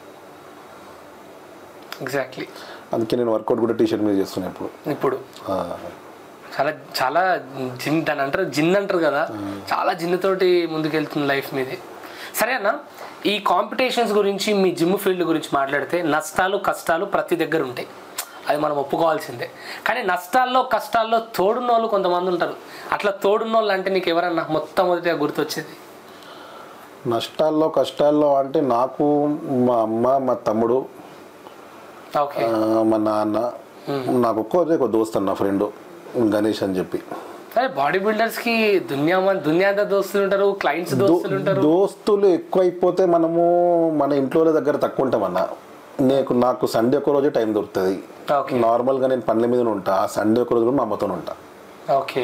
ఎగ్జాక్ట్లీ అందుకే నేను వర్కౌట్ కూడా టీ షర్ట్ మీద చేస్తున్నా ఇప్పుడు ఇప్పుడు ఆ, చాలా చాలా జిన్ దాని అంటారు జిన్ అంటారు కదా చాలా జిన్నుతోటి ముందుకెళ్తుంది లైఫ్ మీది సరే అన్న ఈ కాంపిటీషన్స్ గురించి మీ జిమ్ ఫీల్డ్ గురించి మాట్లాడితే నష్టాలు కష్టాలు ప్రతి దగ్గర ఉంటాయి అది మనం ఒప్పుకోవాల్సిందే కానీ నష్టాల్లో కష్టాల్లో తోడున్న వాళ్ళు కొంతమంది ఉంటారు అట్లా తోడున్న వాళ్ళు అంటే నీకు ఎవరన్నా మొట్టమొదటిగా గుర్తొచ్చేది నష్టాల్లో కష్టాల్లో అంటే నాకు మా అమ్మ మా తమ్ముడు ఓకే ఆ, మా నాన్న నాకు ఒక్కో ఒక దోస్త్ అన్న ఫ్రెండ్ గణేష్ అని చెప్పి సరే బాడీ బిల్డర్స్ కి దునియా మన దునియా అంతా దోస్తులు ఉంటారు క్లయింట్స్ దోస్తులు ఉంటారు దోస్తులు ఎక్కువైపోతే మనము మన ఇంట్లో వాళ్ళ దగ్గర తక్కువ ఉంటామన్న నీకు నాకు సండే ఒక రోజే టైం దొరుకుతుంది ఓకే నార్మల్గా నేను పనుల మీద ఉంటా ఆ సండే ఒక రోజు కూడా మా అమ్మతో ఉంటా ఓకే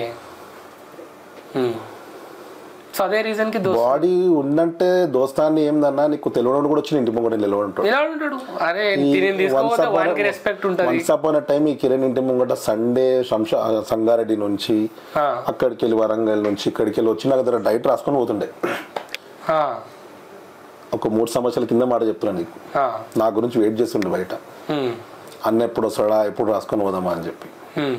సో అదే రీజన్ కి దోస్తు బాడీ ఉందంటే దోస్తాన్ని ఏందన్నా నీకు తెలియడం కూడా వచ్చి ఇంటి ముంగట నిలబడి ఎలా ఉంటాడు అరే తిని తీసుకోకపోతే వానికి రెస్పెక్ట్ ఉంటుంది వన్స్ అపాన్ టైం ఈ కిరణ్ ఇంటి ముంగట సండే శంషా సంగారెడ్డి నుంచి ఆ, అక్కడికి వెళ్ళి వరంగల్ నుంచి ఇక్కడికి వెళ్ళి వచ్చి నాకు దగ్గర డైట్ రాసుకొని పోతుండే ఆ, ఒక మూడు సంవత్సరాల కింద మాట చెప్తున్నాను నీకు ఆ, నా గురించి వెయిట్ చేస్తుండే బయట ఉమ్, అన్న ఎప్పుడు వస్తాడా ఎప్పుడు రాసుకొని పోదామా అని చెప్పి ఉమ్.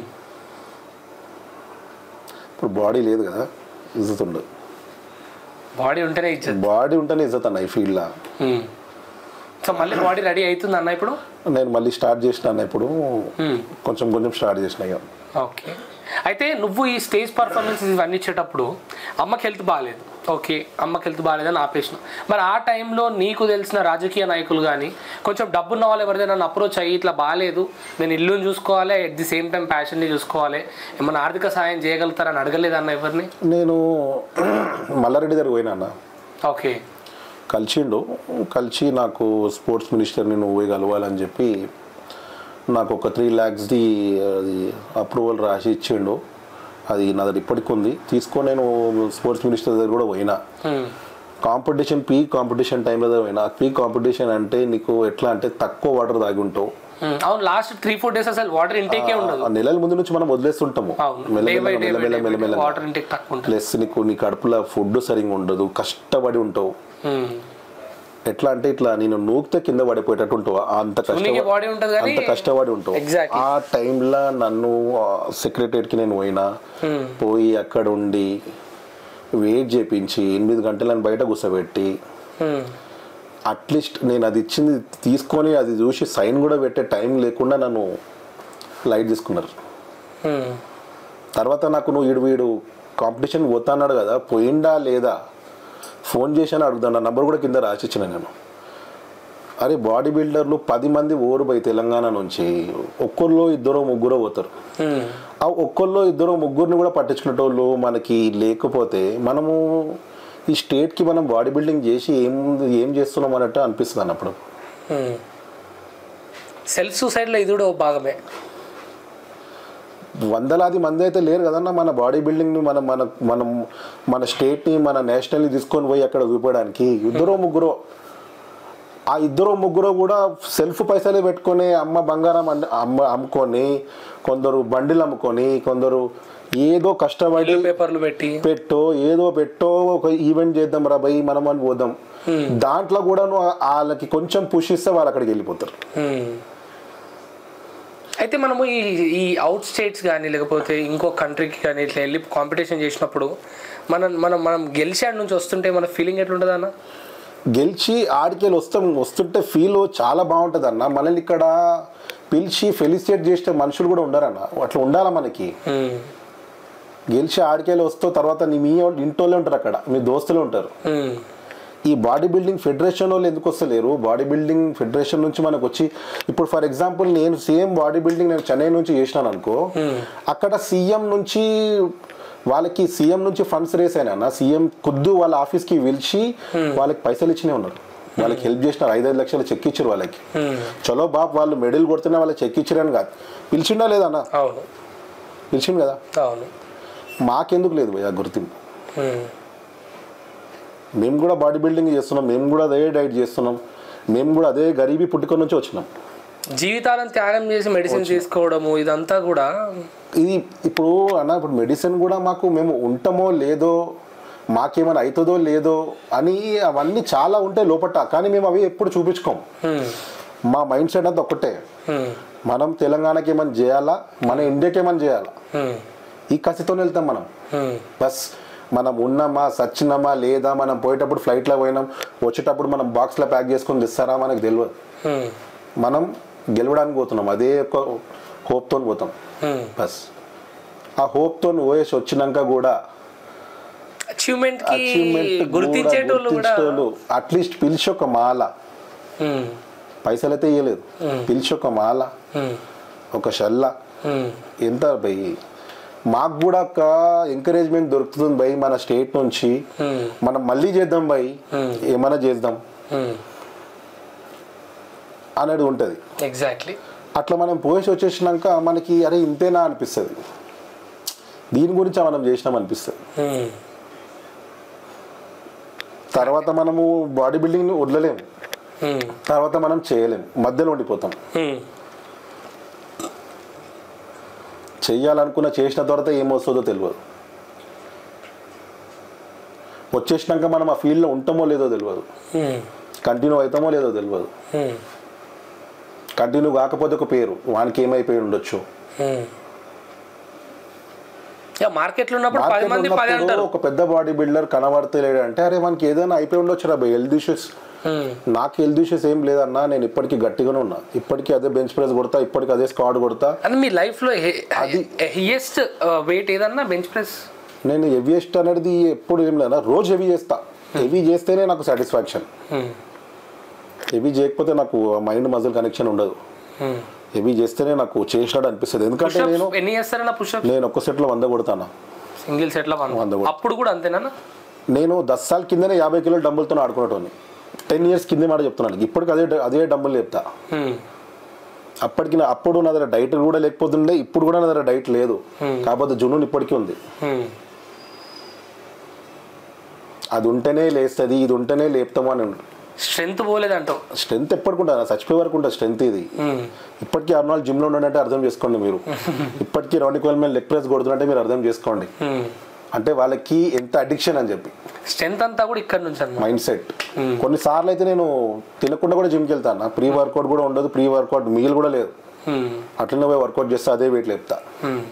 ఇప్పుడు బాడీ లేదు కదా ఇజ్జత్ ఉండదు బాడీ ఉంటేనే ఇచ్చేది బాడీ ఉంటేనే ఇజ్జత్ అన్న ఈ ఫీల్డ్లో ఉమ్. సో మళ్ళీ బాడీ రెడీ అవుతుంది అన్న ఇప్పుడు నేను మళ్ళీ స్టార్ట్ చేసిన అన్న ఇప్పుడు ఉమ్. కొంచెం కొంచెం స్టార్ట్ చేసిన ఇక ఓకే అయితే నువ్వు ఈ స్టేజ్ పర్ఫార్మెన్సెస్ ఇవన్నీ ఇచ్చేటప్పుడు అమ్మకి హెల్త్ బాగాలేదు ఓకే అమ్మకి హెల్త్ బాగాలేదని ఆపేసిన మరి ఆ టైంలో నీకు తెలిసిన రాజకీయ నాయకులు కానీ కొంచెం డబ్బున్న వాళ్ళు ఎవరిదైనా నన్ను అప్రోచ్ అయ్యి ఇట్లా బాగాలేదు నేను ఇల్లుని చూసుకోవాలి అట్ ది సేమ్ టైం ప్యాషన్ని చూసుకోవాలి ఏమన్నా ఆర్థిక సాయం చేయగలుగుతారని అడగలేదన్న ఎవరిని నేను మల్లారెడ్డి దగ్గర పోయినా అన్న ఓకే కలిసిండు కలిసి నాకు స్పోర్ట్స్ మినిస్టర్ని నువ్వు పోయి కలవాలని చెప్పి నాకు ఒక త్రీ ల్యాక్స్ది అది అప్రూవల్ రాసి ఇచ్చిండు అది నా దగ్గర ఇప్పటికి ఉంది తీసుకొని నేను స్పోర్ట్స్ మినిస్టర్ దగ్గర కూడా పోయినా హ్మ్. కాంపిటీషన్ పీక్ కాంపిటీషన్ టైంలో పోయినా పీక్ కాంపిటీషన్ అంటే నీకు ఎట్లా అంటే తక్కువ వాటర్ తాగి ఉంటావు ఉమ్, అవును లాస్ట్ త్రీ ఫోర్ డేస్ అసలు వాటర్ ఇంటేకే ఉండదు ఆ నెలల ముందు నుంచి మనం వదిలేస్తుంటాము అవును డే బై డే మెల్లమెల్ల మెల్లమెల్ల వాటర్ ఇంటేక్ తక్కువ ఉంటుంది ప్లస్ నీకు నీ కడుపులో ఫుడ్ సరిగ్గా ఉండదు కష్టపడి ఉంటావు ఉమ్. ఎట్లా అంటే ఇట్లా నేను నూకితే కింద పడిపోయేటట్టు ఉంటావు అంత నీకే కష్టపడి బాడీ ఉంటుంది కానీ అంత కష్టపడి ఉంటావు Exactly. ఆ టైంలో నన్ను సెక్రటరియట్ కి నేను పోయినా పోయి అక్కడ ఉండి వెయిట్ చేపించి ఎనిమిది గంటలను బయట కూర్చోబెట్టి ఉమ్, అట్లీస్ట్ నేను అది ఇచ్చింది తీసుకొని అది చూసి సైన్ కూడా పెట్టే టైం లేకుండా నన్ను లైట్ తీసుకున్నారు ఉమ్, తర్వాత నాకు నువ్వు వీడు వీడు కాంపిటీషన్ పోతా అన్నాడు కదా పోయిండా లేదా ఫోన్ చేశాను అడుగుతాను నా నంబర్ కూడా కింద రాసిచ్చిన నేను అరే బాడీ బిల్డర్లు పది మంది ఓరు పోయి తెలంగాణ నుంచి ఒక్కరిలో ఇద్దరు ముగ్గురు పోతారు ఉమ్. ఆ ఒక్కరిలో ఇద్దరు ముగ్గురిని కూడా పట్టించుకునేటోళ్ళు మనకి లేకపోతే మనము ఈ స్టేట్కి మనం బాడీ బిల్డింగ్ చేసి ఏం ఏం చేస్తున్నాం అన్నట్టు అనిపిస్తుంది అన్నప్పుడు ఉమ్. సెల్ఫ్ సూసైడ్లో ఇది కూడా ఓ భాగమే వందలాది మంది అయితే లేరు కదన్న మన బాడీ బిల్డింగ్ని మనం మన మనం మన స్టేట్ని మన నేషనల్ని తీసుకొని పోయి అక్కడ చూపించడానికి ఇద్దరో ముగ్గురో ఆ ఇద్దరు ముగ్గురు కూడా సెల్ఫ్ పైసలే పెట్టుకొని అమ్మ బంగారం అన్న- అమ్మ అమ్ముకొని కొందరు బండిలు అమ్ముకొని కొందరు ఏదో కష్టపడి పేపర్లు పెట్టి పెట్టో ఏదో పెట్టో ఒక ఈవెంట్ చేద్దాం రా భయ్ మనం అని పోదాం దాంట్లో కూడా నువ్వు వాళ్ళకి కొంచెం పుష్ ఇస్తే వాళ్ళు అక్కడికి వెళ్ళిపోతారు ఉమ్. అయితే మనము ఈ ఈ అవుట్ స్టేట్స్ కానీ లేకపోతే ఇంకో కంట్రీకి కానీ ఇట్లా వెళ్ళి కాంపిటీషన్ చేసినప్పుడు మనం మనం మనం గెలిచాడు నుంచి వస్తుంటే మన ఫీలింగ్ ఎట్లుంటుంది అన్న గెలిచి ఆడికెళ్ళి వస్తాం వస్తుంటే ఫీల్ చాలా బాగుంటుంది అన్న మనల్ని ఇక్కడ పిలిచి ఫెలిసిటేట్ చేసే మనుషులు కూడా ఉండరన్న అట్లా ఉండాలా మనకి ఉమ్. గెలిచి ఆడికెళ్ళి వస్తూ తర్వాత నీ మీ వాళ్ళు ఇంటోళ్ళే ఉంటారు అక్కడ మీ దోస్తులే ఉంటారు ఉమ్. ఈ బాడీ బిల్డింగ్ ఫెడరేషన్ వాళ్ళు ఎందుకు వస్తలేరు బాడీ బిల్డింగ్ ఫెడరేషన్ నుంచి మనకు వచ్చి ఇప్పుడు ఫర్ ఎగ్జాంపుల్ నేను సేమ్ బాడీ బిల్డింగ్ నేను చెన్నై నుంచి చేసినాను అనుకో అక్కడ సీఎం నుంచి వాళ్ళకి సీఎం నుంచి ఫండ్స్ రేస్ అయినా సీఎం ఖుద్దు వాళ్ళ ఆఫీస్కి పిలిచి వాళ్ళకి పైసలు ఇచ్చినే ఉన్నారు వాళ్ళకి హెల్ప్ చేసినారు ఐదైదు లక్షలు చెక్ ఇచ్చారు వాళ్ళకి చలో బాబు వాళ్ళు మెడల్ కొడుతున్నా వాళ్ళకి చెక్ ఇచ్చారని కాదు పిలిచిండా లేదన్న అవును పిలిచిండు కదా అవును మాకెందుకు లేదు భయ్యా గుర్తింపు ఉమ్. మేము కూడా బాడీ బిల్డింగ్ చేస్తున్నాం మేము కూడా అదే డైట్ చేస్తున్నాం మేము కూడా అదే గరీబీ పుట్టుక నుంచి వచ్చినాం జీవితాలను త్యాగం చేసి మెడిసిన్ తీసుకోవడము ఇదంతా కూడా ఇది ఇప్పుడు అన్న ఇప్పుడు మెడిసిన్ కూడా మాకు మేము ఉంటామో లేదో మాకేమైనా అవుతుందో లేదో అని అవన్నీ చాలా ఉంటాయి లోపట కానీ మేము అవి ఎప్పుడు చూపించుకోం ఉమ్. మా మైండ్ సెట్ అంతా ఒక్కటే ఉమ్. మనం తెలంగాణకి ఏమైనా చేయాలా మన ఇండియాకి ఏమైనా చేయాలా ఉమ్. ఈ కసితో వెళ్తాం మనం ఉమ్. బస్ మనం ఉన్నామా సచ్చినామా లేదా మనం పోయేటప్పుడు ఫ్లైట్లో పోయినాం వచ్చేటప్పుడు మనం బాక్స్లో ప్యాక్ చేసుకొని తెస్తారా మనకు తెలియదు ఉమ్. మనం గెలవడానికి పోతున్నాం అదే ఒక హోప్తో పోతాం ఉమ్. బస్ ఆ హోప్తో ఓఎస్ వచ్చినాక కూడా అచీవ్మెంట్ కి అచీవ్మెంట్ గుర్తించేటోళ్ళు కూడా అట్లీస్ట్ పిలిచి ఒక మాల ఉమ్. పైసలు అయితే ఇవ్వలేదు పిలిచి ఒక మాల ఉమ్. ఒక షల్ల ఉమ్. ఎంత భయ్ మాకు కూడా ఒక ఎంకరేజ్మెంట్ దొరుకుతుంది భయ్ మన స్టేట్ నుంచి ఉమ్. మనం మళ్ళీ చేద్దాం భయ్ ఏమైనా చేద్దాం ఉమ్. అనేది ఉంటుంది ఎగ్జాక్ట్లీ అట్లా మనం పోయేసి వచ్చేసినాక మనకి అరే ఇంతేనా అనిపిస్తుంది దీని గురించి మనం చేసినాం అనిపిస్తుంది ఉమ్. తర్వాత మనము బాడీ బిల్డింగ్ని వదలలేము ఉమ్. తర్వాత మనం చేయలేము మధ్యలో ఉండిపోతాం ఉమ్. చెయ్యాలనుకున్న చేసిన తర్వాత ఏమొస్తుందో తెలియదు వచ్చేసినాక మనం ఆ ఫీల్డ్లో ఉంటామో లేదో తెలియదు ఉమ్. కంటిన్యూ అవుతామో లేదో తెలియదు ఉమ్. కంటిన్యూ కాకపోతే ఒక పేరు వానికి ఏమైపోయి ఉండొచ్చు ఉమ్. ఇక మార్కెట్లో ఉన్నప్పుడు పది మార్కెట్లో మంది పది ఉన్నప్పుడు అంటారు ఒక పెద్ద బాడీ బిల్డర్ కనబడతలేడు అంటే అరే మనకి ఏదైనా అయిపోయి ఉండొచ్చు రా హెల్త్ ఇష్యూస్ ఉమ్. నాకు హెల్త్ ఇష్యూస్ ఏం లేదన్నా నేను ఇప్పటికీ గట్టిగానే ఉన్నా ఇప్పటికీ అదే బెంచ్ ప్రెస్ కొడతా ఇప్పటికీ అదే స్క్వాడ్ కొడతా అది మీ లైఫ్ లో హెయియెస్ట్ వెయిట్ ఏదన్నా బెంచ్ ప్రెస్ నేను హెవీయెస్ట్ అనేది ఎప్పుడు ఏం లేదా రోజు హెవీ చేస్తా హెవీ చేస్తేనే నాకు సాటిస్ఫాక్షన్ హెవీ చేయకపోతే నాకు మైండ్ మజిల్ కనెక్షన్ ఉండదు హెవీ చేస్తేనే నాకు చేసినట్టు అనిపిస్తుంది ఎందుకంటే నేను ఎన్ని చేస్తారన్నా పుషప్ నేను ఒక్క సెట్లో వంద కొడతాను సింగిల్ సెట్ లో వంద వన్ కూడా. అప్పుడు కూడా అంతేనా నేను దస్ సార్ల కిందనే యాభై కిలోల డంబులతో ఆడుకునేటోని టెన్ ఇయర్స్ కిందే మాట చెప్తున్నాను ఇప్పటికి అదే అదే డంబుల్ చెప్తా అప్పటికి నా అప్పుడు నా దగ్గర డైట్ కూడా లేకపోతుండే ఇప్పుడు కూడా నా దగ్గర డైట్ లేదు కాకపోతే జునూన్ ఇప్పటికీ ఉంది అది ఉంటేనే లేస్తుంది ఇది ఉంటేనే లేపుతాము అని స్ట్రెంత్ పోలేదంటావు స్ట్రెంత్ ఎప్పటికుంటా చచ్చిపోయే వరకు ఉంటుంది స్ట్రెంత్ ఇది ఉమ్. ఇప్పటికీ అర్నాల్డ్ జిమ్లో ఉన్నాడంటే అర్థం చేసుకోండి మీరు ఇప్పటికీ రాండి కోల్ మీద లెగ్ ప్రెస్ కొడుతుంటే మీరు అర్థం చేసుకోండి ఉమ్. అంటే వాళ్ళకి ఎంత అడిక్షన్ అని చెప్పి స్ట్రెంత్ అంతా కూడా ఇక్కడ నుంచి అన్నమాట మైండ్ సెట్ కొన్నిసార్లు అయితే నేను తినకుండా కూడా జిమ్కి వెళ్తాను ప్రీ వర్కౌట్ కూడా ఉండదు ప్రీ వర్కౌట్ మీల్ కూడా లేదు ఉమ్. అట్లనే పోయి వర్కౌట్ చేస్తే అదే వెయిట్ లేపుతా ఉమ్.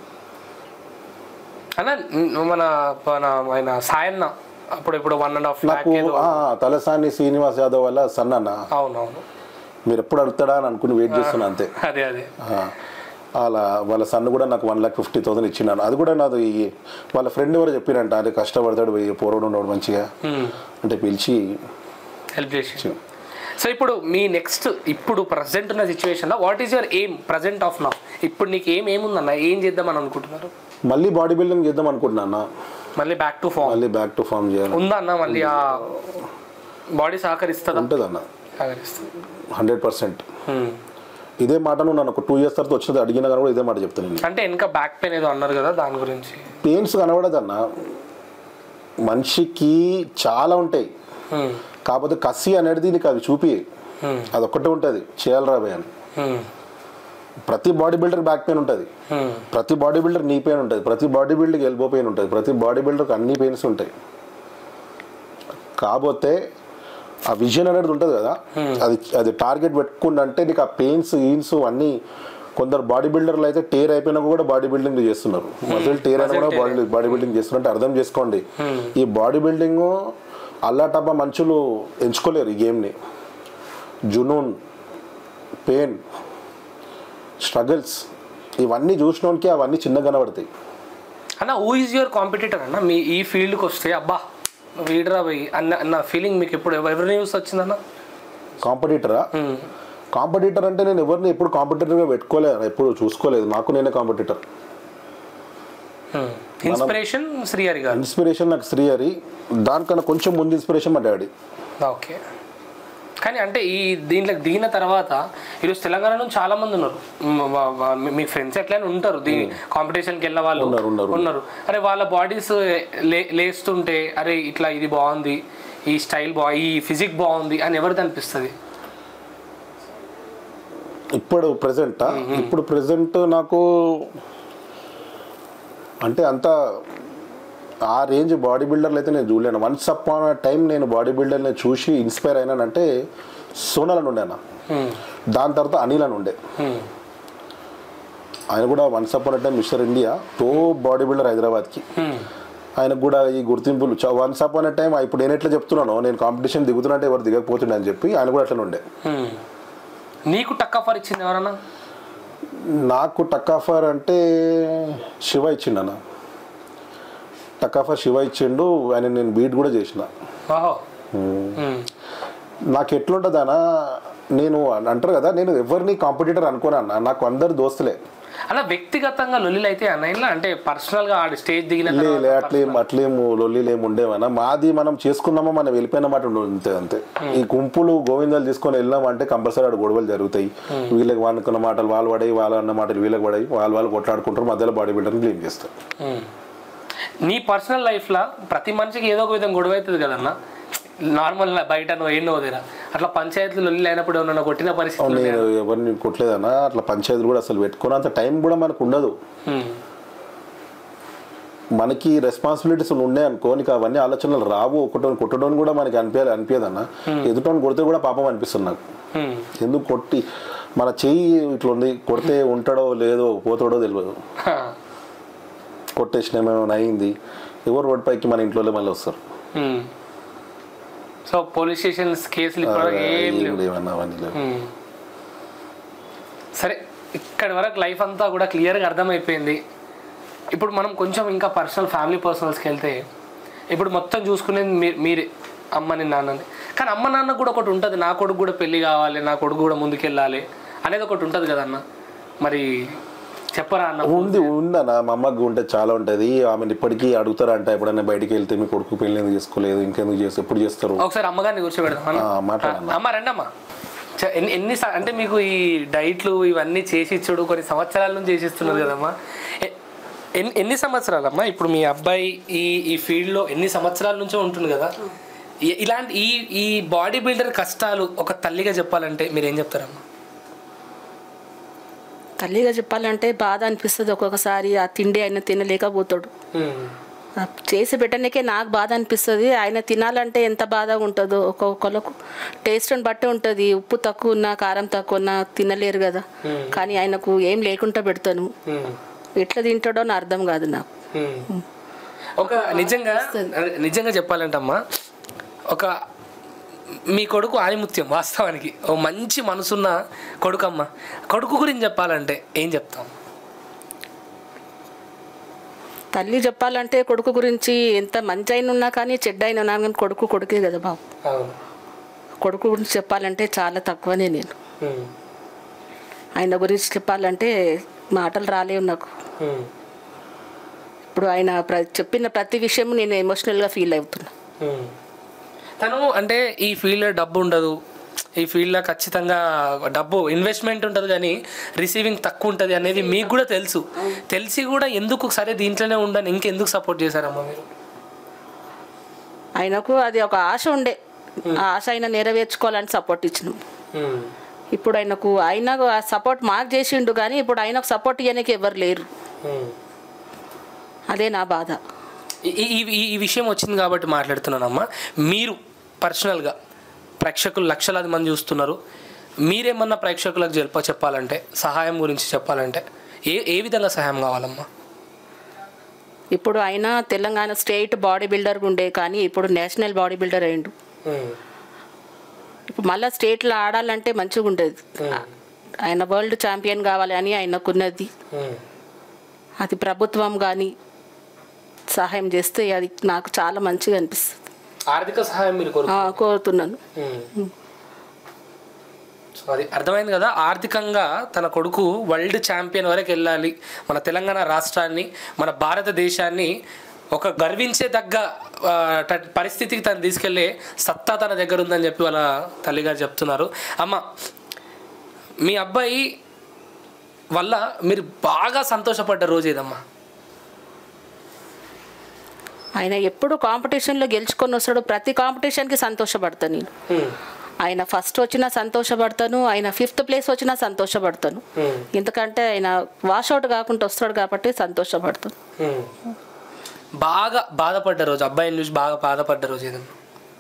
అన్న న్- మన మన ఆయన సాయన్న అప్పుడు ఇప్పుడు వన్ అండ్ హాఫ్ ల్యాక్ నాకు ఏదో ఆ, తలసాని శ్రీనివాస్ యాదవ్ వల్ల సన్ అన్న అవునవును మీరు ఎప్పుడు అడుగుతాడా అని అనుకుని వెయిట్ చేస్తున్నా అంతే అదే అదే ఆ, అలా వాళ్ళ సన్ కూడా నాకు వన్ లాక్ ఫిఫ్టీ థౌసండ్ ఇచ్చినాను అది కూడా నాది వాళ్ళ ఫ్రెండ్ ఎవరు చెప్పిరంట అదే కష్టపడతాడు పోయి పోరడు ఉన్నాడు మంచిగా అంటే పిలిచి హెల్ప్ చేసి సో ఇప్పుడు మీ నెక్స్ట్ ఇప్పుడు ప్రజెంట్ ఉన్న సిచ్యువేషన్లో what is your aim present of now ఇప్పుడు నీకు ఏం ఏముందన్న ఏం చేద్దామని అనుకుంటున్నారు మళ్ళీ బాడీ బిల్డింగ్ చేద్దాం అనుకుంటున్నా అన్న మళ్ళీ బ్యాక్ టు ఫామ్ మళ్ళీ బ్యాక్ టు ఫామ్ చేయాలి ఉందా అన్న మళ్ళీ ఆ బాడీ సహకరిస్తుందా ఉంటుంది అన్న సహకరిస్తుంది హండ్రెడ్ పర్సెంట్ Hmm. ఇదే మాట నువ్వు నన్ను ఒక టూ ఇయర్స్ తర్వాత వచ్చినది అడిగినా కానీ కూడా ఇదే మాట చెప్తాను నేను అంటే ఇంకా బ్యాక్ పెయిన్ ఏదో అన్నారు కదా దాని గురించి పెయిన్స్ కనబడదన్న మనిషికి చాలా ఉంటాయి Hmm. కాకపోతే కసి అనేది నీకు అవి చూపి Hmm. అదొక్కటే ఉంటుంది చేయాలి రాబోయే అని Hmm. ప్రతి బాడీ బిల్డర్ బ్యాక్ పెయిన్ ఉంటుంది Hmm. ప్రతి బాడీ బిల్డర్ నీ పెయిన్ ఉంటుంది ప్రతి బాడీ బిల్డర్కి ఎల్బో పెయిన్ ఉంటుంది ప్రతి బాడీ బిల్డర్కి అన్ని పెయిన్స్ ఉంటాయి కాకపోతే ఆ విజన్ అనేది ఉంటుంది కదా అది అది టార్గెట్ పెట్టుకుంటే నీకు ఆ పెయిన్స్ ఈన్స్ అన్నీ కొందరు బాడీ బిల్డర్లు అయితే టేర్ అయిపోయినా కూడా బాడీ బిల్డింగ్ చేస్తున్నారు మజిల్ టేర్ అయినా కూడా బాడీ బాడీ బిల్డింగ్ చేస్తున్నారు అంటే అర్థం చేసుకోండి ఈ బాడీ బిల్డింగ్ అల్లాటబ్బా మనుషులు ఎంచుకోలేరు ఈ గేమ్ని జునూన్ పెయిన్ స్ట్రగుల్స్ ఇవన్నీ చూసినోనికి అవన్నీ చిన్నగా కనబడతాయి అన్న హూ ఈజ్ యువర్ కాంపిటేటర్ అన్న మీ ఈ ఫీల్డ్కి వస్తే అబ్బా వీడరా పోయి అన్న అన్న ఫీలింగ్ మీకు ఎప్పుడు ఎవరి న్యూస్ వచ్చిందన్న కాంపిటీటరా Hmm. కాంపిటీటర్ అంటే నేను ఎవరిని ఎప్పుడు కాంపిటీటర్గా పెట్టుకోలేదు ఎప్పుడు చూసుకోలేదు నాకు నేనే కాంపిటీటర్ Hmm. ఇన్స్పిరేషన్ శ్రీహరి గారు ఇన్స్పిరేషన్ నాకు శ్రీహరి దానికన్నా కొంచెం ముందు ఇన్స్పిరేషన్ మా డాడీ ఓకే కానీ అంటే ఈ దీంట్లోకి దిగిన తర్వాత ఈరోజు తెలంగాణ నుంచి చాలా మంది ఉన్నారు మ్, వా- వా- మీ- మీ ఫ్రెండ్స్ ఎట్లయినా ఉంటారు దీ కాంపిటీషన్కి వెళ్ళే వాళ్ళు ఉన్నారు, ఉన్నారు. ఉన్నారు అరే వాళ్ళ బాడీస్ లేస్తుంటే అరే ఇట్లా ఇది బాగుంది ఈ స్టైల్ బా ఈ ఫిజిక్ బాగుంది అని ఎవరిది అనిపిస్తుంది ఇప్పుడు ప్రెసెంట్ ఇప్పుడు ప్రెసెంట్ నాకు అంటే అంత ఆ రేంజ్ బాడీ బిల్డర్లు అయితే నేను చూడలేను వన్స్ అప్ ఆన్ టైం నేను బాడీ బిల్డర్ని చూసి ఇన్స్పైర్ అయినానంటే సోనాలను ఉండేనా దాని తర్వాత అనిల్ అని ఉండే ఆయన కూడా once upon time mister India to body builder హైదరాబాద్కి ఆయనకు కూడా ఈ గుర్తింపులు వన్స్ అప్ ఆన్ టైం ఇప్పుడు నేను ఎట్లా చెప్తున్నానో నేను కాంపిటీషన్ దిగుతున్నట్టే ఎవరు దిగకపోతుండే అని చెప్పి ఆయన కూడా అట్లనే ఉండే నీకు టక్ ఆఫర్ ఇచ్చింది ఎవరన్నా నాకు టక్కాఫర్ అంటే శివ ఇచ్చిండన్న టక్కాఫర్ శివ ఇచ్చిండు ఆయన నేను బీట్ కూడా చేసిన ఓహో Hmm. నాకు ఎట్లుంటుందనా నేను అంటారు కదా నేను ఎవరిని కాంపిటీటర్ అనుకోనన్నా నాకు అందరు దోస్తులే అలా వ్యక్తిగతంగా లొల్లిలు అయితే అన్న అంటే పర్సనల్ గా ఆడి స్టేజ్ దిగిన లే తర్వాత లే అట్లేం అట్లేము లొల్లిలేము ఉండేవనా మాది మనం చేసుకున్నామా మనం వెళ్ళిపోయిన మాట ఉండదు అంతే అంతే ఈ గుంపులు గోవిందాలు తీసుకొని వెళ్ళామంటే కంపల్సరీ ఆడ గొడవలు జరుగుతాయి వీళ్ళకి అనుకున్న మాటలు వాళ్ళు పడాయి వాళ్ళు అన్న మాటలు వీళ్ళకి పడాయి వాళ్ళు వాళ్ళు కొట్లాడుకుంటారు మధ్యలో బాడీ బిల్డర్ని క్లీన్ చేస్తారు మ్మ్. నీ పర్సనల్ లైఫ్లో ప్రతి మనిషికి ఏదో ఒక విధంగా గొడవ అవుతుంది కదన్న నార్మల్ బయట నువ్వు ఏం వదిరా అట్లా పంచాయతీలు లొల్లి అయినప్పుడు ఏమన్నా కొట్టిన పరిస్థితి అవును, నేను ఎవరిని కొట్టలేదన్నా అట్లా పంచాయతీలు కూడా అసలు పెట్టుకున్నంత టైం కూడా మనకు ఉండదు మనకి రెస్పాన్సిబిలిటీస్ ఉన్నాయి అనుకో నీకు అవన్నీ ఆలోచనలు రావు ఒకటో కొట్టడం కూడా మనకి అనిపించాలి అనిపించదన్న ఎదుటోని కొడితే కూడా పాపం అనిపిస్తుంది నాకు ఎందుకు కొట్టి మన చెయ్యి ఇట్లా ఉంది కొడితే ఉంటాడో లేదో పోతాడో తెలియదు కొట్టేసిన ఏమైనా అయింది ఎవరు రోడ్ పైకి మన ఇంట్లో మళ్ళీ వస్తారు సో పోలీస్ స్టేషన్స్ కేసులు ఇప్పుడు ఏం ఏం లేవు లేవన్నా అవన్నీ లేవు మ్మ్. సరే ఇక్కడి వరకు లైఫ్ అంతా కూడా క్లియర్గా అర్థమైపోయింది ఇప్పుడు మనం కొంచెం ఇంకా పర్సనల్ ఫ్యామిలీ పర్సనల్స్కి వెళ్తే ఇప్పుడు మొత్తం చూసుకునేది మీరు మీరే అమ్మని నాన్నని కానీ అమ్మ నాన్న కూడా ఒకటి ఉంటుంది నా కొడుకు కూడా పెళ్ళి కావాలి నా కొడుకు కూడా ముందుకెళ్ళాలి అనేది ఒకటి ఉంటుంది కదన్న మరి చెప్పరా అన్న ఉంది ఉందన్న మా అమ్మకి ఉంటే చాలా ఉంటుంది ఆమెను ఇప్పటికీ అడుగుతారంట ఎప్పుడైనా బయటికి వెళ్తే మీ కొడుకు పెళ్ళి ఎందుకు చేసుకోలేదు ఇంకెందుకు చేస్తే ఎప్పుడు చేస్తారు ఒకసారి అమ్మగారిని కూర్చోబెడదాం అన్న. ఆ, మాట్లాడన్న. అమ్మ రండమ్మా చ- ఎన్ని ఎన్ని సా- అంటే మీకు ఈ డైట్లు ఇవన్నీ చేసి ఇచ్చుడు కొన్ని సంవత్సరాల నుంచి చేసిస్తున్నారు కదమ్మా ఎ- ఎన్ని ఎన్ని సంవత్సరాలమ్మా ఇప్పుడు మీ అబ్బాయి ఈ ఈ ఫీల్డ్లో ఎన్ని సంవత్సరాల నుంచో ఉంటుంది కదా ఇ- ఇలాంటి ఈ ఈ బాడీ బిల్డర్ కష్టాలు ఒక తల్లిగా చెప్పాలంటే మీరు ఏం చెప్తారమ్మా తల్లిగా చెప్పాలంటే బాధ అనిపిస్తుంది ఒక్కొక్కసారి ఆ తిండి ఆయన తినలేకపోతాడు ఆ చేసి పెట్టడానికే నాకు బాధ అనిపిస్తుంది ఆయన తినాలంటే ఎంత బాధగా ఉంటుందో ఒక్కొక్కరికి టేస్ట్ని బట్టి ఉంటుంది ఉప్పు తక్కువ ఉన్నా కారం తక్కువ ఉన్నా తినలేరు కదా కానీ ఆయనకు ఏం లేకుండా పెడతాను ఎట్లా తింటాడో నా అర్థం కాదు నాకు ఒక నిజంగా అదే, నిజంగా చెప్పాలంటమ్మా ఒక మీ కొడుకు ఆనిముత్యం వాస్తవానికి ఓ మంచి మనసున్న కొడుకమ్మ కొడుకు గురించి చెప్పాలంటే ఏం చెప్తాం తల్లి చెప్పాలంటే కొడుకు గురించి ఎంత మంచి అయిన ఉన్నా కానీ చెడ్డ అయినా ఉన్నా కానీ కొడుకు కొడుకే కదా బాబు అవును కొడుకు గురించి చెప్పాలంటే చాలా తక్కువనే నేను ఆయన గురించి చెప్పాలంటే మాటలు రాలేవు నాకు ఇప్పుడు ఆయన ప్ర చెప్పిన ప్రతి విషయం నేను ఎమోషనల్గా ఫీల్ అవుతున్నా తను అంటే ఈ ఫీల్డ్లో డబ్బు ఉండదు ఈ ఫీల్డ్లో ఖచ్చితంగా డబ్బు ఇన్వెస్ట్మెంట్ ఉంటుంది కానీ రిసీవింగ్ తక్కువ ఉంటుంది అనేది మీకు కూడా తెలుసు తెలిసి కూడా ఎందుకు సరే దీంట్లోనే ఉండని ఇంకెందుకు సపోర్ట్ చేశారమ్మా మీరు ఆయనకు అది ఒక ఆశ ఉండే ఆ ఆశ ఆయన నెరవేర్చుకోవాలని సపోర్ట్ ఇచ్చినాం ఇప్పుడు ఆయనకు ఆయన సపోర్ట్ మాకు చేసిండు కానీ ఇప్పుడు ఆయనకు సపోర్ట్ ఇవ్వడానికి ఎవరు లేరు అదే నా బాధ ఈ- ఈ ఈ- ఈ విషయం వచ్చింది కాబట్టి మాట్లాడుతున్నానమ్మా మీరు పర్సనల్గా ప్రేక్షకులు లక్షలాది మంది చూస్తున్నారు మీరేమన్నా ప్రేక్షకులకు చెప్ప చెప్పాలంటే సహాయం గురించి చెప్పాలంటే ఏ ఏ విధంగా సహాయం కావాలమ్మా ఇప్పుడు ఆయన తెలంగాణ స్టేట్ బాడీ బిల్డర్ ఉండే కానీ ఇప్పుడు నేషనల్ బాడీ బిల్డర్ అయిండు ఇప్పుడు మళ్ళీ స్టేట్లో ఆడాలంటే మంచిగా ఉండేది ఆయన వరల్డ్ ఛాంపియన్ కావాలి అని ఆయనకున్నది అది ప్రభుత్వం కానీ సహాయం చేస్తే అది నాకు చాలా మంచిగా అనిపిస్తుంది ఆర్థిక సహాయం మీరు కోరు ఆ, కోరుతున్నాను సో అది అర్థమైంది కదా ఆర్థికంగా తన కొడుకు వరల్డ్ ఛాంపియన్ వరకు వెళ్ళాలి మన తెలంగాణ రాష్ట్రాన్ని మన భారతదేశాన్ని ఒక గర్వించేదగ్గ ఆ, ట- పరిస్థితికి తను తీసుకెళ్లే సత్తా తన దగ్గర ఉందని చెప్పి వాళ్ళ తల్లిగారు చెప్తున్నారు అమ్మ మీ అబ్బాయి వల్ల మీరు బాగా సంతోషపడ్డ రోజు ఏదమ్మా ఆయన ఎప్పుడు కాంపిటీషన్లో గెలుచుకొని వస్తాడు ప్రతి కాంపిటీషన్కి సంతోషపడతాను నేను ఆయన ఫస్ట్ వచ్చినా సంతోషపడతాను ఆయన ఫిఫ్త్ ప్లేస్ వచ్చినా సంతోషపడతాను ఎందుకంటే ఆయన వాషౌట్ కాకుండా వస్తాడు కాబట్టి సంతోషపడతాను బాగా బాధపడ్డ రోజు అబ్బాయిని చూసి బాగా బాధపడ్డ రోజు ఏదమ్మా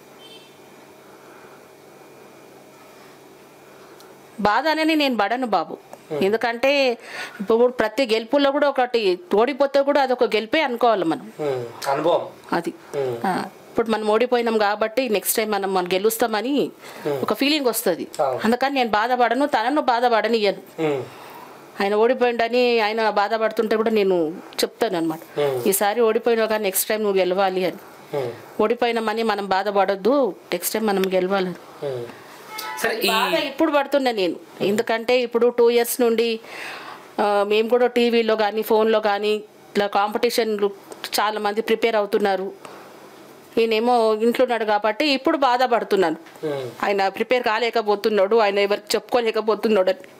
బాధ అనేది నేను పడను బాబు ఎందుకంటే ఇప్పుడు ప్రతి గెలుపుల్లో కూడా ఒకటి ఓడిపోతే కూడా అదొక గెలిపే అనుకోవాలి మనం అనుభవం అది ఆ, ఇప్పుడు మనం ఓడిపోయినాం కాబట్టి నెక్స్ట్ టైం మనం మనం గెలుస్తామని ఒక ఫీలింగ్ వస్తుంది అవును. అందుకని నేను బాధపడను తనను బాధపడనియను ఆయన ఓడిపోయిండని ఆయన బాధపడుతుంటే కూడా నేను చెప్తాను అనమాట ఈసారి ఓడిపోయినా కానీ నెక్స్ట్ టైం నువ్వు గెలవాలి అని ఓడిపోయినామని మనం బాధపడొద్దు నెక్స్ట్ టైం మనం గెలవాలి సరే ఈ బాధ ఇప్పుడు పడుతున్నా నేను ఎందుకంటే ఇప్పుడు టూ ఇయర్స్ నుండి ఆ, మేము కూడా టీవీలో కానీ ఫోన్లో కానీ ఇట్లా కాంపిటీషన్లు చాలా మంది ప్రిపేర్ అవుతున్నారు ఈయనేమో ఇంట్లో ఉన్నాడు కాబట్టి ఇప్పుడు బాధపడుతున్నాను ఆయన ప్రిపేర్ కాలేకపోతున్నాడు ఆయన ఎవరికి చెప్పుకోలేకపోతున్నాడు అని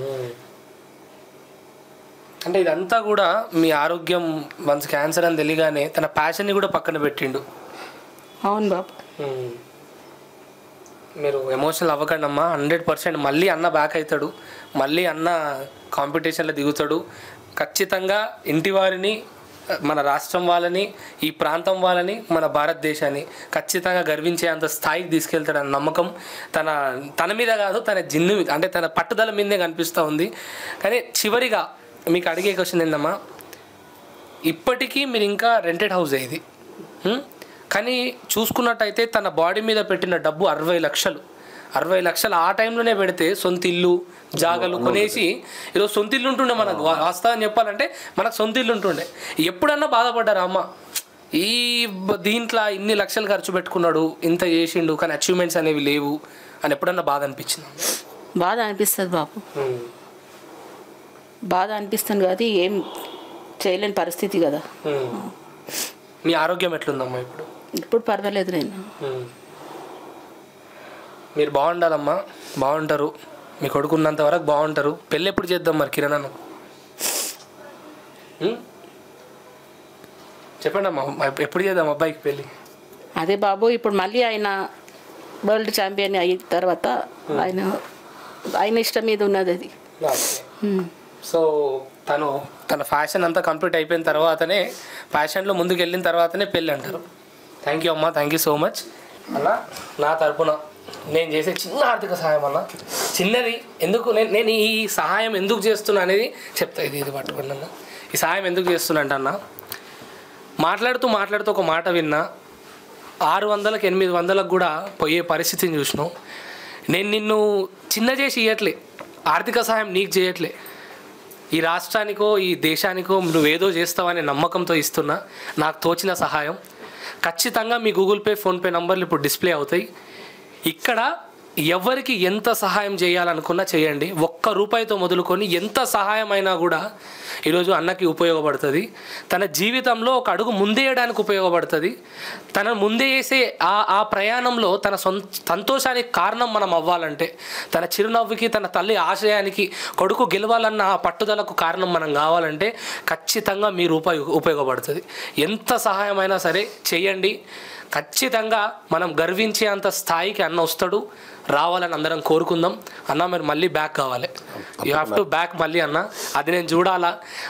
అంటే ఇదంతా కూడా మీ ఆరోగ్యం వన్స్ క్యాన్సర్ అని తెలియగానే తన ప్యాషన్ని కూడా పక్కన పెట్టిండు అవును బాబు మీరు ఎమోషనల్ అవ్వకండి అమ్మా హండ్రెడ్ పర్సెంట్ మళ్ళీ అన్న బ్యాక్ అవుతాడు మళ్ళీ అన్న కాంపిటీషన్లో దిగుతాడు ఖచ్చితంగా ఇంటి వారిని మన రాష్ట్రం వాళ్ళని ఈ ప్రాంతం వాళ్ళని మన భారతదేశాన్ని ఖచ్చితంగా గర్వించే అంత స్థాయికి తీసుకెళ్తాడన్న నమ్మకం తన తన మీద కాదు తన జిన్ను మీద అంటే తన పట్టుదల మీదే కనిపిస్తూ ఉంది కానీ చివరిగా మీకు అడిగే క్వశ్చన్ ఏందమ్మా ఇప్పటికీ మీరు ఇంకా రెంటెడ్ హౌస్ ఇది హ్మ్? కానీ చూసుకున్నట్టయితే తన బాడీ మీద పెట్టిన డబ్బు అరవై లక్షలు అరవై లక్షలు ఆ టైంలోనే పెడితే సొంత ఇల్లు జాగలు కొనేసి ఈరోజు సొంత ఇల్లు ఉంటుండే మనకు వా- వాస్తవం చెప్పాలంటే మనకు సొంత ఇల్లు ఉంటుండే ఎప్పుడన్నా బాధపడ్డారా అమ్మ ఈ బ- దీంట్లో ఇన్ని లక్షలు ఖర్చు పెట్టుకున్నాడు ఇంత చేసిండు కానీ అచీవ్మెంట్స్ అనేవి లేవు అని ఎప్పుడన్నా బాధ అనిపించింది బాధ అనిపిస్తుంది బాబు బాధ అనిపిస్తుంది కదా ఏం చేయలేని పరిస్థితి కదా మీ ఆరోగ్యం ఎట్లుందమ్మా ఇప్పుడు ఇప్పుడు పర్వాలేదు నేను మ్మ్. మీరు బాగుండాలమ్మా బాగుంటారు మీ కొడుకున్నంత వరకు బాగుంటారు పెళ్ళి ఎప్పుడు చేద్దాం మరి కిరణ్ అన్న చెప్పండి అమ్మా ఎప్పుడు చేద్దాం అబ్బాయికి పెళ్ళి అదే బాబు ఇప్పుడు మళ్ళీ ఆయన వరల్డ్ ఛాంపియన్ అయిన తర్వాత ఆయన ఆయన ఇష్టం మీద ఉన్నది అది ఉమ్. సో తను తన ఫ్యాషన్ అంతా కంప్లీట్ అయిపోయిన తర్వాతనే ఫ్యాషన్లో ముందుకు వెళ్ళిన తర్వాతనే పెళ్ళి అంటారు థ్యాంక్ యూ అమ్మా థ్యాంక్ యూ సో మచ్ అన్న నా తరపున నేను చేసే చిన్న ఆర్థిక సహాయం అన్న చిన్నది ఎందుకు నేను నేను ఈ సహాయం ఎందుకు చేస్తున్నా అనేది చెప్తా ఇది ఇది పట్టుకోండి అన్న ఈ సహాయం ఎందుకు చేస్తున్నా అంటే అన్న మాట్లాడుతూ మాట్లాడుతూ ఒక మాట విన్నా ఆరు వందలకు ఎనిమిది వందలకు కూడా పోయే పరిస్థితిని చూసినాం నేను నిన్ను చిన్న చేసి ఇవ్వట్లే ఆర్థిక సహాయం నీకు చేయట్లే ఈ రాష్ట్రానికో ఈ దేశానికో నువ్వేదో చేస్తావనే నమ్మకంతో ఇస్తున్నా నాకు తోచిన సహాయం ఖచ్చితంగా మీ గూగుల్ పే ఫోన్పే నంబర్లు ఇప్పుడు డిస్ప్లే అవుతాయి ఇక్కడ ఎవరికి ఎంత సహాయం చేయాలనుకున్నా చేయండి ఒక్క రూపాయితో మొదలుకొని ఎంత సహాయం అయినా కూడా ఈరోజు అన్నకి ఉపయోగపడుతుంది తన జీవితంలో ఒక అడుగు ముందేయడానికి ఉపయోగపడుతుంది తన ముందే వేసే ఆ ఆ ప్రయాణంలో తన సొంత సంతోషానికి కారణం మనం అవ్వాలంటే తన చిరునవ్వుకి తన తల్లి ఆశయానికి కొడుకు గెలవాలన్న ఆ పట్టుదలకు కారణం మనం కావాలంటే ఖచ్చితంగా మీ రూపాయి ఉపయోగపడుతుంది ఎంత సహాయమైనా సరే చేయండి ఖచ్చితంగా మనం గర్వించే అంత స్థాయికి అన్న వస్తాడు రావాలని అందరం కోరుకుందాం అన్న మీరు మళ్ళీ బ్యాక్ కావాలి యూ హ్యావ్ టు బ్యాక్ మళ్ళీ అన్న అది నేను చూడాలా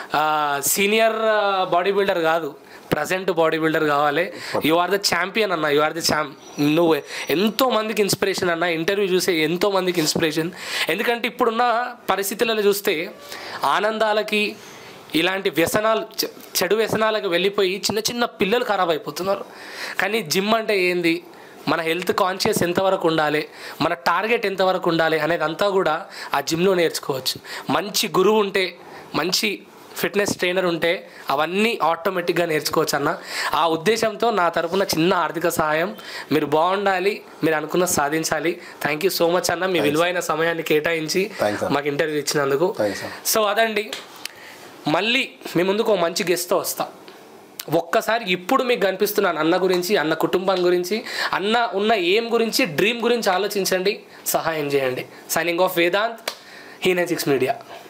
సీనియర్ బాడీ బిల్డర్ కాదు ప్రజెంట్ బాడీ బిల్డర్ కావాలి యు ఆర్ ద ఛాంపియన్ అన్న యు ఆర్ ద ఛాంప్ నువ్వు ఎంతో మందికి ఇన్స్పిరేషన్ అన్న ఇంటర్వ్యూ చూసే ఎంతో మందికి ఇన్స్పిరేషన్ ఎందుకంటే ఇప్పుడున్న పరిస్థితులలో చూస్తే ఆనందాలకి ఇలాంటి వ్యసనాలు చె- చెడు వ్యసనాలకు వెళ్ళిపోయి చిన్న చిన్న పిల్లలు ఖరాబ్ అయిపోతున్నారు కానీ జిమ్ అంటే ఏంది మన హెల్త్ కాన్షియస్ ఎంతవరకు ఉండాలి మన టార్గెట్ ఎంతవరకు ఉండాలి అనేది అంతా కూడా ఆ జిమ్లో నేర్చుకోవచ్చు మంచి గురువు ఉంటే మంచి ఫిట్నెస్ ట్రైనర్ ఉంటే అవన్నీ ఆటోమేటిక్గా నేర్చుకోవచ్చు అన్న ఆ ఉద్దేశంతో నా తరపున చిన్న ఆర్థిక సహాయం మీరు బాగుండాలి మీరు అనుకున్న సాధించాలి థ్యాంక్ యూ సో మచ్ అన్న మీ విలువైన సమయాన్ని కేటాయించి Thanks, అన్న. మాకు ఇంటర్వ్యూ ఇచ్చినందుకు Thanks, అన్న. సో అదండి మళ్ళీ మీ ముందుకు ఒక మంచి గెస్ట్తో వస్తా ఒక్కసారి ఇప్పుడు మీకు కనిపిస్తున్నాను అన్న గురించి అన్న కుటుంబం గురించి అన్న ఉన్న ఏం గురించి డ్రీమ్ గురించి ఆలోచించండి సహాయం చేయండి సైనింగ్ ఆఫ్ వేదాంత్ హీనెన్ సిక్స్ మీడియా